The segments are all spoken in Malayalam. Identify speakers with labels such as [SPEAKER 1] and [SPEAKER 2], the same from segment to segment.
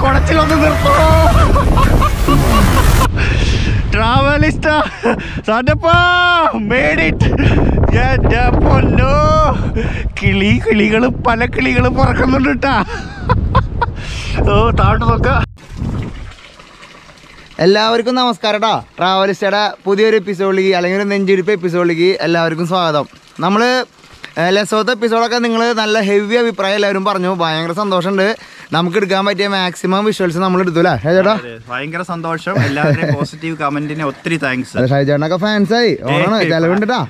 [SPEAKER 1] കുടച്ചിലൊന്ന് നിർത്തോ ട്രാവലിസ്റ്റ സാറ്റപ്പാ മേഡിറ്റ് എന്റെ പൊന്നോ കിളി കിളികള് പല കിളികള് പറക്കുന്നുണ്ട് കേട്ടാ ഓ താഴോട്ട് നോക്ക
[SPEAKER 2] എല്ലാവർക്കും നമസ്കാരം കേട്ടോ ട്രാവലിസ്റ്റയുടെ പുതിയൊരു എപ്പിസോഡിലേക്ക് അല്ലെങ്കിൽ ഒരു നെഞ്ചിരിപ്പ് എപ്പിസോഡിലേക്ക് എല്ലാവർക്കും സ്വാഗതം നമ്മൾ ലെസോത്തെ എപ്പിസോഡൊക്കെ നിങ്ങൾ നല്ല ഹെവി അഭിപ്രായം എല്ലാവരും പറഞ്ഞു ഭയങ്കര സന്തോഷമുണ്ട് നമുക്ക് എടുക്കാൻ പറ്റിയ മാക്സിമം വിഷ്വൽസ് നമ്മൾ എടുത്തു അല്ലേ ഷാജ് ചേട്ടാ
[SPEAKER 1] ഭയങ്കര സന്തോഷം എല്ലാവരുടെയും പോസിറ്റീവ് കമന്റിന് ഒത്തിരി താങ്ക്സ്
[SPEAKER 2] അതെ ഷാജ് ചേട്ടനൊക്കെ ഫാൻസായി ഓണാണ് ചെലവുണ്ട് കേട്ടാ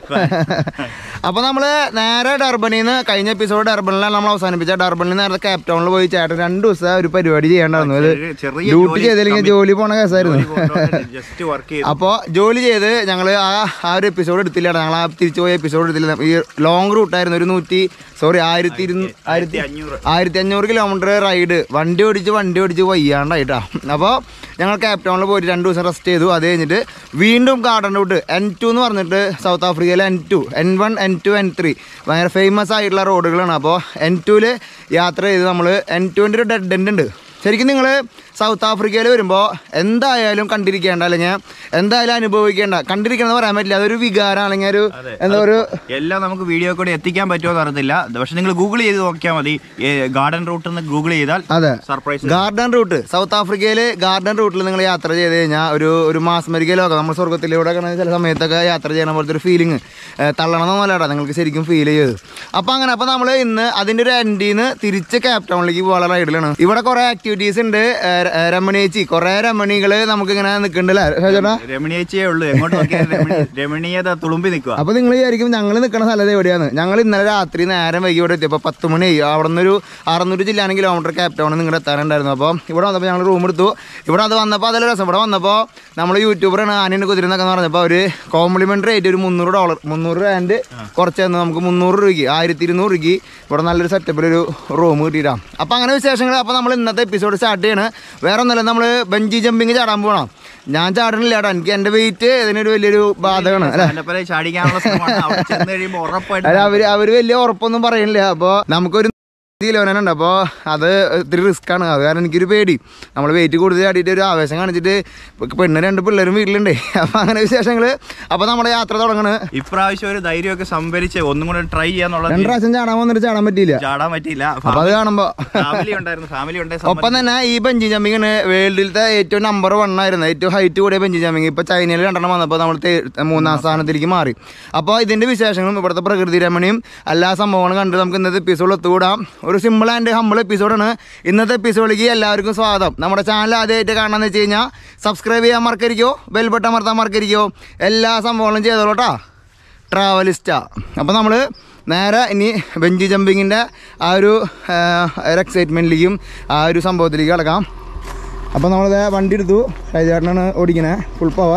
[SPEAKER 2] അപ്പൊ നമ്മള് നേരെ ഡർബനിൽ നിന്ന് കഴിഞ്ഞ എപ്പിസോഡ് ഡർബനിലാണ് നമ്മൾ അവസാനിപ്പിച്ച ഡർബനിൽ നേരത്തെ കേപ്പ് ടൗണിൽ പോയി ചേട്ടൻ രണ്ട് ദിവസം ഒരു പരിപാടി ചെയ്യേണ്ടായിരുന്നു ഒരു
[SPEAKER 1] ചെറിയ- ചെറിയ
[SPEAKER 2] ഡ്യൂട്ടി
[SPEAKER 1] ജോലി
[SPEAKER 2] ചെയ്തില്ലെങ്കിൽ ജോലി പോണ കേസായിരുന്നു
[SPEAKER 1] ജസ്റ്റ് വർക്ക് ചെയ്തു
[SPEAKER 2] അപ്പോൾ ജോലി ചെയ്ത് ഞങ്ങൾ ആ ആ ഒരു എപ്പിസോഡ് എടുത്തില്ല ഞങ്ങൾ ആ തിരിച്ചു പോയ എപ്പിസോഡ് എടുത്തില്ല ഈ ലോങ് റൂട്ടായിരുന്നു ഒരു നൂറ്റി സോറി ആയിരത്തി ഇരുന്ന് ആയിരത്തി
[SPEAKER 1] അഞ്ഞൂറ്
[SPEAKER 2] ആയിരത്തി അഞ്ഞൂറ് കിലോമീറ്റർ റൈഡ് വണ്ടി ഓടിച്ച് വണ്ടി ഓടിച്ച് വയ്യാണ്ടായിട്ടാ അപ്പോൾ ഞങ്ങൾ ക്യാപ് ടൗണിൽ പോയിട്ട് രണ്ട് ദിവസം റെസ്റ്റ് ചെയ്തു അത് കഴിഞ്ഞിട്ട് വീണ്ടും ഗാർഡൻ റൂട്ട് എൻ ടു എന്ന് പറഞ്ഞിട്ട് സൗത്ത് ആഫ്രിക്കയിലെ N two N one N two N three ഭയങ്കര ഫേമസ് ആയിട്ടുള്ള റോഡുകളാണ് അപ്പോൾ എൻ ടുവിൽ യാത്ര ചെയ്ത് നമ്മൾ എൻ ടുവിൻ്റെ ഒരു ഡെഡ് എൻഡ് ഉണ്ട് ശരിക്കും നിങ്ങൾ സൗത്ത് ആഫ്രിക്കയിൽ വരുമ്പോൾ എന്തായാലും കണ്ടിരിക്കേണ്ട അല്ലെങ്കിൽ എന്തായാലും അനുഭവിക്കേണ്ട കണ്ടിരിക്കണമെന്ന് പറയാൻ പറ്റില്ല അതൊരു വികാരം അല്ലെങ്കിൽ ഒരു എന്താ ഒരു
[SPEAKER 1] എല്ലാം നമുക്ക് വീഡിയോ കൂടെ എത്തിക്കാൻ പറ്റുമോ എന്ന് അറിയത്തില്ല പക്ഷെ നിങ്ങൾ ഗൂഗിൾ ചെയ്ത് നോക്കിയാൽ മതി ഗാർഡൻ റൂട്ട് എന്ന് ഗൂഗിൾ ചെയ്താൽ
[SPEAKER 2] അതെ
[SPEAKER 1] സർപ്രൈസ്
[SPEAKER 2] ഗാർഡൻ റൂട്ട് സൗത്ത് ആഫ്രിക്കയിൽ ഗാർഡൻ റൂട്ടിൽ നിങ്ങൾ യാത്ര ചെയ്ത് കഴിഞ്ഞാൽ ഒരു ഒരു മാസ്മരിക ലോകം നമ്മൾ സ്വർഗത്തിലൂടെ കാണുന്ന ചില സമയത്തൊക്കെ യാത്ര ചെയ്യണ പോലത്തെ ഒരു ഫീലിംഗ് തള്ളണമെന്നല്ല കേട്ടോ നിങ്ങൾക്ക് ശരിക്കും ഫീൽ ചെയ്ത് അപ്പോൾ അങ്ങനെ അപ്പോൾ നമ്മൾ ഇന്ന് അതിൻ്റെ ഒരു എൻഡിൽ നിന്ന് തിരിച്ച് ക്യാപ് ടൗണിലേക്ക് പോകാനുള്ള റൈഡിലാണ് ഇവിടെ കുറേ ആക്ടിവിറ്റീസ് ഉണ്ട് ഏഹ്, ഏഹ്, രമണീച്ചി കുറേ രമണികൾ നമുക്കിങ്ങനെ നിൽക്കുന്നുണ്ടല്ലേ ചേട്ടാ
[SPEAKER 1] രമണീയച്ചേ ഉള്ളൂ എങ്ങോട്ട് നോക്കിയാൽ രമണി- രമണീയത തുളുമ്പി നിൽക്കുക
[SPEAKER 2] അപ്പോൾ നിങ്ങൾ വിചാരിക്കും ഞങ്ങൾ നിൽക്കുന്ന സ്ഥലത്ത് എവിടെയാണ് ഞങ്ങൾ ഇന്നലെ രാത്രി നേരം വൈകി ഇവിടെ എത്തിയപ്പോൾ പത്ത് മണി അവിടെ നിന്നൊരു അറുന്നൂറ് ജില്ലാനും കിലോമീറ്റർ ക്യാപ് ടൗണിൽ നിങ്ങളുടെ എത്താനുണ്ടായിരുന്നു അപ്പോൾ ഇവിടെ വന്നപ്പോൾ ഞങ്ങൾ റൂം എടുത്തു ഇവിടെ അത് വന്നപ്പോൾ അതിൽ രസം ഇവിടെ വന്നപ്പോൾ നമ്മൾ യൂട്യൂബറാണ് ആനേനെ കുതിരുന്നൊക്കെ എന്ന് പറഞ്ഞപ്പോൾ ഒരു കോംപ്ലിമെൻ്ററി ആയിട്ട് ഒരു മുന്നൂറ് ഡോളർ മുന്നൂറ് രൂപേൻ്റെ കുറച്ച് തന്നു നമുക്ക് മുന്നൂറ് രൂപയ്ക്ക് ആയിരത്തി ഇരുന്നൂറ് രൂപയ്ക്ക് ഇവിടെ നല്ലൊരു സെറ്റപ്പിലൊരു റൂം കിട്ടിയിട്ടാണ് അപ്പോൾ അങ്ങനെ വിശേഷങ്ങൾ അപ്പോൾ നമ്മൾ ഇന്നത്തെ എപ്പിസോഡ് സ്റ്റാർട്ട് ചെയ്യണം വേറെ ഒന്നുമില്ല നമ്മൾ ബഞ്ചി ജമ്പിങ് ചാടാൻ പോകണം ഞാൻ ചാടണില്ല കേട്ടോ എനിക്ക് എൻ്റെ വെയിറ്റ് ഇതിനൊരു വലിയൊരു ബാധകമാണ് അല്ലേ
[SPEAKER 1] അതിന്റെ ചാടിക്കാനുള്ള ശ്രമമാണ് അവിടെ ചെന്ന് കഴിയുമ്പോൾ ഉറപ്പായിട്ട്
[SPEAKER 2] അല്ല അവര് അവര് വലിയ ഉറപ്പൊന്നും പറയണില്ല അപ്പൊ നമുക്കൊരു കിലോനുണ്ട് അപ്പോൾ അത് ഇത്തിരി റിസ്ക് ആണ് അത് കാരണം എനിക്കൊരു പേടി നമ്മൾ വെയിറ്റ് കൂടുതൽ ചാടിയിട്ട് ഒരു ആവേശം കാണിച്ചിട്ട് ഇപ്പൊ പെണ്ണ് രണ്ട് പിള്ളേരും വീട്ടിലുണ്ട് അപ്പം അങ്ങനെ വിശേഷങ്ങൾ അപ്പോൾ നമ്മുടെ യാത്ര തുടങ്ങണ്
[SPEAKER 1] ഇപ്രാവശ്യം ഒരു ധൈര്യമൊക്കെ സംഭരിച്ച് ഒന്നും കൂടെ ട്രൈ ചെയ്യാന്നുള്ളത്
[SPEAKER 2] രണ്ട് പ്രാവശ്യം ചാടാൻ വന്നിട്ട് ചാടാൻ പറ്റിയില്ല
[SPEAKER 1] ചാടാൻ പറ്റിയില്ല
[SPEAKER 2] അപ്പൊ അത് കാണുമ്പോ
[SPEAKER 1] ഫാമിലി ഉണ്ടായിരുന്നു ഫാമിലി
[SPEAKER 2] ഒപ്പം തന്നെ ഈ ബഞ്ചി ജമ്പിങ്ങിന് വേൾഡിലത്തെ ഏറ്റവും നമ്പർ വൺ ആയിരുന്നു ഏറ്റവും ഹൈറ്റ് കൂടിയ ബഞ്ചി ജമ്പിങ് ഇപ്പൊ ചൈനയിൽ രണ്ടെണ്ണം വന്നപ്പോൾ നമ്മൾ തേ- മൂന്നാം സ്ഥാനത്തിലേക്ക് മാറി അപ്പോൾ ഇതിന്റെ വിശേഷങ്ങളും ഇവിടുത്തെ പ്രകൃതി രമണിയും എല്ലാ സംഭവങ്ങളും കണ്ട് നമുക്ക് ഇന്നത്തെ എപ്പിസോഡിൽ എത്തുകൂടാം ഒരു സിമ്പിൾ ആൻഡ് ഹമ്പിൾ എപ്പിസോഡാണ് ഇന്നത്തെ എപ്പിസോഡിലേക്ക് എല്ലാവർക്കും സ്വാഗതം നമ്മുടെ ചാനൽ ആദ്യമായിട്ട് കാണാന്ന് വെച്ച് കഴിഞ്ഞാൽ സബ്സ്ക്രൈബ് ചെയ്യാൻ മറക്കരിക്കോ ബെൽ ബട്ടൺ അമർത്താൻ മറക്കരിക്കോ എല്ലാ സംഭവങ്ങളും ചെയ്തോളൂട്ടാ ട്രാവലിസ്റ്റാ അപ്പോൾ നമ്മൾ നേരെ ഇനി ബെഞ്ചി ജമ്പിങ്ങിൻ്റെ ആ ഒരു ആ, ഒരു എക്സൈറ്റ്മെൻറ്റിലേക്കും ആ ഒരു സംഭവത്തിലേക്ക് കിടക്കാം അപ്പോൾ നമ്മളിത് വണ്ടി എടുത്തു ഷൈജേട്ടനാണ് ഓടിക്കണേ ഫുൾ പവർ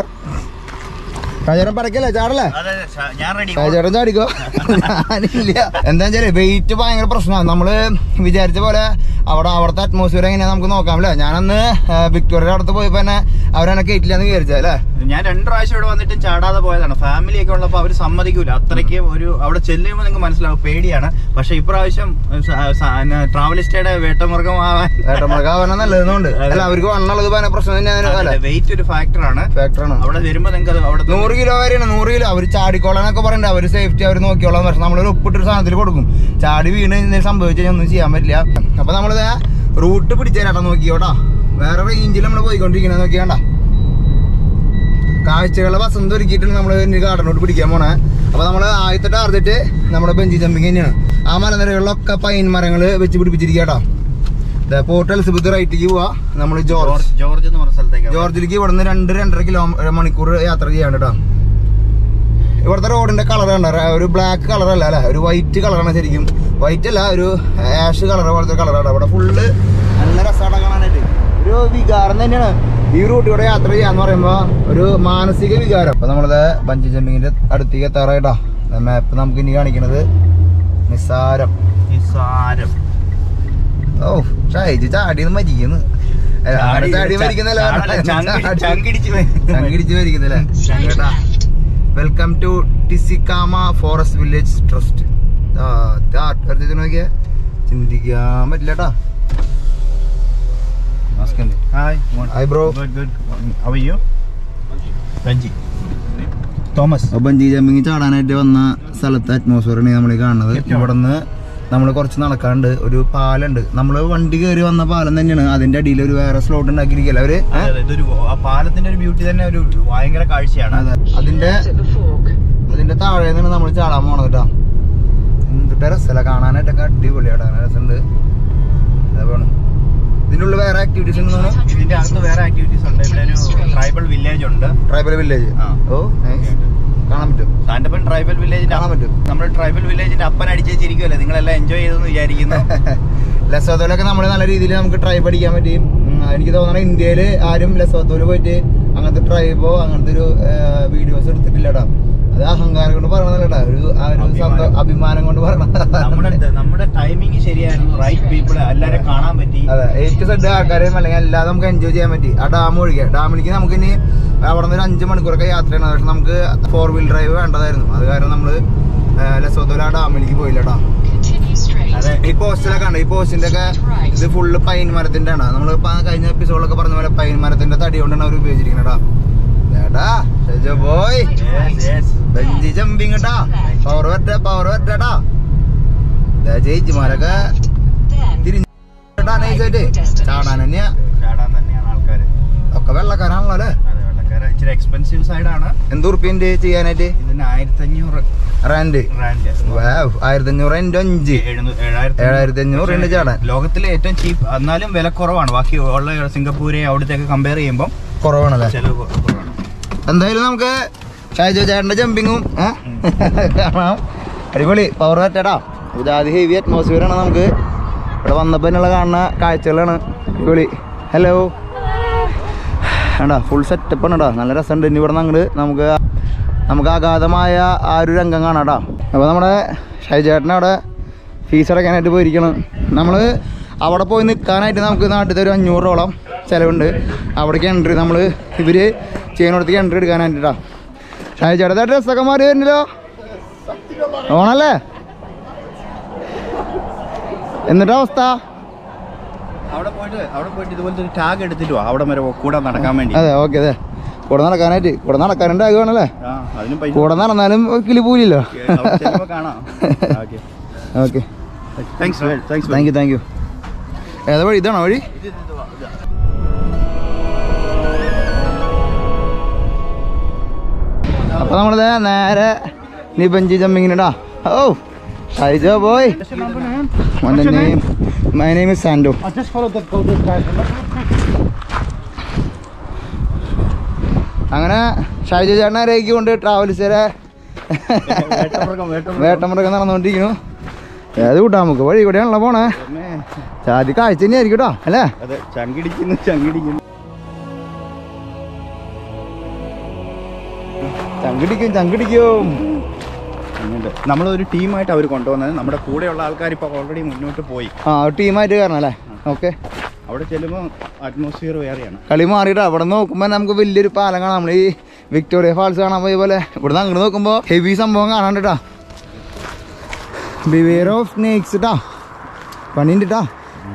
[SPEAKER 2] ഷൈജേട്ടൻ പടക്കല്ലേ ചാടല്ലേ
[SPEAKER 1] ഞാൻ റെഡി
[SPEAKER 2] ഷൈജേട്ടൻ ചാടിക്കോ ഞാനില്ല എന്താ വെച്ചാൽ വെയിറ്റ് ഭയങ്കര പ്രശ്നമാണ് നമ്മൾ വിചാരിച്ച പോലെ അവിടെ അവിടുത്തെ അറ്റ്മോസ്ഫിയർ എങ്ങനെയാ നമുക്ക് നോക്കാം അല്ലേ ഞാനന്ന് ആ, വിക്ടോറിയ അടുത്ത് പോയപ്പോൾ തന്നെ അവരെന്നെ കയറ്റില്ലെന്ന് വിചാരിച്ചത് അല്ലേ
[SPEAKER 1] ഞാൻ രണ്ട് പ്രാവശ്യം ഇവിടെ വന്നിട്ട് ചാടാതെ പോയതാണ് ഫാമിലി ഒക്കെ ഉള്ളപ്പോൾ അവർ സമ്മതിക്കൂല അത്രയ്ക്ക് ഒരു അവിടെ ചെല്ലുമ്പോൾ നിങ്ങൾക്ക് മനസ്സിലാവും പേടിയാണ് പക്ഷെ ഇപ്രാവശ്യം ട്രാവലിസ്റ്റയുടെ വേട്ടമൃഗമാവാൻ
[SPEAKER 2] ഏട്ടന്മാർക്ക് നല്ലതുകൊണ്ട് അല്ല അവർക്ക് വണ്ണുള്ളത് ഭയങ്കര പ്രശ്നം തന്നെയാണ് അല്ലേ
[SPEAKER 1] വെയിറ്റ് ഒരു ഫാക്ടറാണ്
[SPEAKER 2] ഫാക്ടറാണ്
[SPEAKER 1] അവിടെ വരുമ്പോൾ നിങ്ങൾക്ക് അത് അവിടെ
[SPEAKER 2] നൂറ് കിലോ വരെയാണ് നൂറ് കിലോ അവർ ചാടിക്കോളാനൊക്കെ പറയണ്ട അവർ സേഫ്റ്റി അവർ നോക്കിയോളാം പക്ഷെ നമ്മളൊരു ഒപ്പിട്ടൊരു സാധനത്തിൽ കൊടുക്കും ചാടി വീണ് എന്തെങ്കിലും സംഭവിച്ചു കഴിഞ്ഞാൽ ഒന്നും ചെയ്യാൻ പറ്റില്ല അപ്പൊ നമ്മളിത് റൂട്ട് പിടിച്ചേരാട്ടോ നോക്കിയോട്ടാ വേറെ റേഞ്ചിൽ നമ്മൾ പോയിക്കൊണ്ടിരിക്കണേ നോക്കിയാണ്ട കാഴ്ചകളെ വസന്ത് ഒരുക്കിയിട്ടാണ് നമ്മൾ ഇനി ഗാർഡനോട്ട് പിടിക്കാൻ പോണേ അപ്പൊ നമ്മൾ ആദ്യത്തെ ടാർഗറ്റ് നമ്മുടെ ബെഞ്ചി ജമ്പിങ് തന്നെയാണ് ആ മലനിരകളിലൊക്കെ പൈൻ മരങ്ങൾ വെച്ച് പിടിപ്പിച്ചിരിക്കട്ടോ പോർട്ട് എലിസബത്ത് റൈറ്റിലേക്ക് പോവാ നമ്മൾ ജോർജ്
[SPEAKER 1] ജോർജ് ജോർജ് എന്ന് പറഞ്ഞ സ്ഥലത്തേക്ക്
[SPEAKER 2] ജോർജിലേക്ക് ഇവിടുന്ന് രണ്ട് രണ്ടര കിലോ മണിക്കൂർ യാത്ര ചെയ്യാൻ കേട്ടോ ഇവിടുത്തെ റോഡിന്റെ കളർ കണ്ട ഒരു ബ്ലാക്ക് കളർ അല്ല അല്ലെ ഒരു വൈറ്റ് കളറാണ് ശരിക്കും വൈറ്റ് അല്ല ഒരു ആഷ് കളർ പോലത്തെ കളറാണ് ഇവിടെ ഫുള്ള് നല്ല രസമാണ് കാണാനായിട്ട് ഒരു വികാരം തന്നെയാണ് ഈ റൂട്ടിലൂടെ യാത്ര ചെയ്യാന്ന് പറയുമ്പോ ഒരു മാനസിക വികാരം അപ്പൊ നമ്മളത് ബഞ്ചി ജമ്പിങ്ങിന്റെ അടുത്തേക്ക് എത്താറായിട്ടാ മാപ്പ് നമുക്ക് ഇനി കാണിക്കണത് നിസ്സാരം
[SPEAKER 1] നിസ്സാരം
[SPEAKER 2] ഓ ഷൈജ് ചാടിയത് മരിക്കുന്നു
[SPEAKER 1] ചാടി-
[SPEAKER 2] ചാടി മരിക്കുന്നല്ല
[SPEAKER 1] ചാടല്ല, ചങ്കിടി- ചങ്കിടിച്ച്
[SPEAKER 2] സംഘടിച്ച് മരിക്കുന്നില്ലേ കേട്ടാ welcome to Tsitsikamma forest village trust നോക്കിയേ ചിന്തിക്കാൻ പറ്റില്ല കേട്ടാ
[SPEAKER 1] മാസ്കല്ലേ hi
[SPEAKER 2] hi bro
[SPEAKER 1] good good how are you Ranji Thomas
[SPEAKER 2] അപ്പോൾ ബഞ്ചി ജമ്പിങ് ചാടാനായിട്ട് വന്ന സ്ഥലത്തെ അറ്റ്മോസ്ഫിയറാണ് നമ്മൾ ഈ കാണുന്നത് ഇവിടുന്ന് നമ്മൾ കുറച്ച് നടക്കാണ്ട് ഒരു പാലുണ്ട് നമ്മൾ വണ്ടി കയറി വന്ന പാലം തന്നെയാണ് അതിന്റെ അടിയിൽ ഒരു വേറെ സ്ലോട്ട് ഉണ്ടാക്കിയിരിക്കല്ല അവര്
[SPEAKER 1] അതെ, അതെ, ഇതൊരു ആ പാലത്തിന്റെ ഒരു ബ്യൂട്ടി തന്നെ ഒരു ഭയങ്കര കാഴ്ചയാണ്
[SPEAKER 2] അതെ അതിന്റെ അതിന്റെ താഴെ നിന്നാണ് നമ്മൾ ചാടാൻ പോണത് കേട്ടോ എന്തിട്ട് രസമല്ല കാണാനായിട്ടൊക്കെ അടിപൊളിയാട്ടോ അങ്ങനെ രസമുണ്ട് അതെ പോണം ഇതിൻ്റെ ഉള്ളിൽ വേറെ ആക്ടിവിറ്റീസ് ഉണ്ടെന്ന് തോന്നുന്നു
[SPEAKER 1] ഇതിന്റെ അകത്ത് വേറെ ആക്ടിവിറ്റീസ് ഉണ്ട് ഇവിടെ ഒരു ട്രൈബൽ വില്ലേജ് ഉണ്ട്
[SPEAKER 2] ട്രൈബൽ വില്ലേജ്
[SPEAKER 1] ആ.
[SPEAKER 2] ഓ nice. കാണാൻ പറ്റും
[SPEAKER 1] സാന്റപ്പൻ ട്രൈബൽ വില്ലേജിന്റെ
[SPEAKER 2] കാണാൻ പറ്റും
[SPEAKER 1] നമ്മുടെ ട്രൈബൽ വില്ലേജിന്റെ അപ്പൻ അടിച്ചിരിക്കുമല്ലേ നിങ്ങളെല്ലാം എൻജോയ് ചെയ്തെന്ന് വിചാരിക്കുന്നു
[SPEAKER 2] ലസോത്തോലൊക്കെ നമ്മൾ നല്ല രീതിയിൽ നമുക്ക് ട്രൈ പഠിക്കാൻ പറ്റും ഉം, എനിക്ക് തോന്നണം ഇന്ത്യയിൽ ആരും ലസോത്തോല് പോയിട്ട് അങ്ങനത്തെ ട്രൈബോ അങ്ങനത്തെ ഒരു വീഡിയോസ് എടുത്തിട്ടില്ലടാ അത് അഹങ്കാരം കൊണ്ട് പറയണതല്ലടാ ഒരു ആ ഒരു സ്വന്തം
[SPEAKER 1] അഭിമാനം.
[SPEAKER 2] അഭിമാനം കൊണ്ട്
[SPEAKER 1] നമ്മുടെ
[SPEAKER 2] പറയണത്
[SPEAKER 1] നമ്മുടെ ടൈമിങ് ശരിയായിരുന്നു റൈറ്റ് പീപ്പിൾ എല്ലാവരും കാണാൻ പറ്റി
[SPEAKER 2] അതെ ഏറ്റവും സെഡ് ആൾക്കാരെയും അല്ലെങ്കിൽ അല്ലാതെ നമുക്ക് എൻജോയ് ചെയ്യാൻ പറ്റി ആ ഡാം ഒഴികെ ഡാമിലേക്ക് നമുക്ക് ഇനി അവിടെ നിന്ന് ഒരു അഞ്ച് മണിക്കൂറൊക്കെ യാത്രയാണ് പക്ഷെ നമുക്ക് ഫോർ വീൽ ഡ്രൈവ് വേണ്ടതായിരുന്നു അത് കാരണം നമ്മൾ ലസോത്തോല ആ ഡാമിലേക്ക് പോയില്ലടാ
[SPEAKER 1] അതെ
[SPEAKER 2] ഈ പോസ്റ്റിലൊക്കെ ഉണ്ട് ഈ പോസ്റ്റിന്റെ ഒക്കെ ഇത് ഫുള്ള് പൈൻ മരത്തിന്റെ ആണ് നമ്മൾ കഴിഞ്ഞ എപ്പിസോഡിലൊക്കെ പറഞ്ഞ പോലെ പൈൻ മരത്തിന്റെ തടി കൊണ്ടാണ് അവർ ഉപയോഗിച്ചിരിക്കണടാ ചേട്ടാ Shejo boy
[SPEAKER 1] Yes, yes.
[SPEAKER 2] Bungee jumping കേട്ടാ പവർ വരട്ടെ പവർ വരട്ടെടാ ചേച്ചിമാരൊക്കെ തിരിഞ്ഞാ നൈസായിട്ട് ചാടാൻ തന്നെയാ
[SPEAKER 1] ചാടാൻ തന്നെയാണ് ആൾക്കാര്
[SPEAKER 2] ഒക്കെ വെള്ളക്കാരാണല്ലോ അല്ലേ
[SPEAKER 1] അതെ വെള്ളക്കാര് ഇച്ചിരി എക്സ്പെൻസീവ് സൈഡാണ്
[SPEAKER 2] എന്ത് ഉറുപ്പിന്റെ ചെയ്യാനായിട്ട്
[SPEAKER 1] ഇതിന് ആയിരത്തി അഞ്ഞൂറ്
[SPEAKER 2] റെന്റ്
[SPEAKER 1] റാൻഡ്
[SPEAKER 2] ആയിരത്തി അഞ്ഞൂറ് എൻ്റെ അഞ്ച് ഏഴായിരത്തി അഞ്ഞൂറ് ഉണ്ട് ചാടാൻ
[SPEAKER 1] ലോകത്തിലെ ഏറ്റവും ചീപ്പ് എന്നാലും വില കുറവാണ് ബാക്കി ഉള്ള സിംഗപ്പൂരെ അവിടത്തേക്ക് കമ്പയർ ചെയ്യുമ്പോൾ
[SPEAKER 2] കുറവാണല്ലേ
[SPEAKER 1] ചെലവ് കൊ- കുറവാണ്
[SPEAKER 2] എന്തായാലും നമുക്ക് ഷാജു ചേട്ടൻ്റെ ജമ്പിങ്ങും കാണാം അടിപൊളി പവർ പറ്റടാ ഇത് ആദ്യം ഹെവി അറ്റ്മോസ്ഫിയർ ആണ് നമുക്ക് ഇവിടെ വന്നപ്പോൾ എന്നുള്ള കാണുന്ന കാഴ്ചകളാണ് അടിപൊളി ഹലോ വേണ്ടാ ഫുൾ സെറ്റപ്പ് ആണ് കേട്ടോ നല്ല രസമുണ്ട് ഇനി ഇവിടെ നിന്ന് അങ്ങോട്ട് നമുക്ക് നമുക്ക് അഗാധമായ ആ ഒരു രംഗം കാണാം കേട്ടോ അപ്പോൾ നമ്മുടെ ഷൈജേട്ടൻ അവിടെ ഫീസ് അടയ്ക്കാനായിട്ട് പോയിരിക്കണം നമ്മൾ അവിടെ പോയി നിൽക്കാനായിട്ട് നമുക്ക് നാട്ടിലത്തെ ഒരു അഞ്ഞൂറ് രൂപയോളം ചിലവുണ്ട് അവിടേക്ക് എൻട്രി നമ്മൾ ഇവർ ചെയ്യുന്നിടത്തേക്ക് എൻട്രി എടുക്കാനായിട്ടാ ഷൈജേട്ടത്തെ ഡ്രസ്സൊക്കെ മാറി വരുന്നല്ലോ ഓണല്ലേ എന്നിട്ടാ അവസ്ഥ
[SPEAKER 1] അവിടെ പോയിട്ട് അവിടെ പോയിട്ട് ഇതുപോലത്തെ ഒരു ടാഗ് എടുത്തിട്ട് വാ അവിടെ വരെ കൂടെ നടക്കാൻ വേണ്ടി
[SPEAKER 2] അതെ ഓക്കെ അതെ കൂടെ നടക്കാനായിട്ട് കൂടെ നടക്കാനുണ്ട് ആകുവാണല്ലേ
[SPEAKER 1] ആ അതിനും പൈസ
[SPEAKER 2] കൂടെ നടന്നാലും കിളി പോലില്ലോ
[SPEAKER 1] അവിടെ ചെല്ലുമ്പോ കാണാം okay
[SPEAKER 2] okay
[SPEAKER 1] thanks thanks
[SPEAKER 2] thank you thank you ഏതാ വഴി ഇതാണോ വഴി അപ്പോൾ നമ്മളിത് നേരെ നിബഞ്ചി ജമ്പിങ്ങിനിടാ ഓ Shyjo boy name my name is Sando
[SPEAKER 1] just follow the go this guy.
[SPEAKER 2] അങ്ങനെ ഷൈജോ ചേട്ടനെ രേഖിക്കൊണ്ട് ട്രാവൽസിലെ
[SPEAKER 1] വേട്ടമൃഗം, വേട്ടമൃഗം.
[SPEAKER 2] വേട്ടമൃഗം നടന്നുകൊണ്ടിരിക്കുന്നു ഏത് കൂട്ടാ നമുക്ക് വഴി കൂടെയാണല്ലോ പോണേ
[SPEAKER 1] പിന്നെ,
[SPEAKER 2] ചാതി കാഴ്ച തന്നെയായിരിക്കും കേട്ടോ അല്ലേ
[SPEAKER 1] അതെ ചങ്കിടിക്കുന്നു ചങ്കിടിക്കുന്നു
[SPEAKER 2] ചങ്കിടിക്കും ചങ്കിടിക്കും
[SPEAKER 1] അങ്ങോട്ട് നമ്മളൊരു ടീമായിട്ട് അവർ കൊണ്ടുവന്നത് നമ്മുടെ കൂടെയുള്ള ആൾക്കാർ ഇപ്പോൾ ഓൾറെഡി മുന്നോട്ട് പോയി
[SPEAKER 2] ആ ടീമായിട്ട് കയറണം അല്ലേ ഓക്കെ
[SPEAKER 1] അവിടെ ചെല്ലുമ്പോൾ അറ്റ്മോസ്ഫിയർ വേറെയാണ്
[SPEAKER 2] കളി മാറിയിട്ട് അവിടെ നോക്കുമ്പോൾ നമുക്ക് വലിയൊരു പാലം കാണാം നമ്മൾ ഈ വിക്ടോറിയ ഫാൾസ് കാണാൻ പോയ പോലെ ഇവിടുന്ന് അങ്ങോട്ട് നോക്കുമ്പോൾ ഹെവി സംഭവം കാണാണ്ട് കേട്ടോ ബിവേർ ഓഫ് സ്നേക്സ് കേട്ടോ പണിയുണ്ട് കേട്ടോ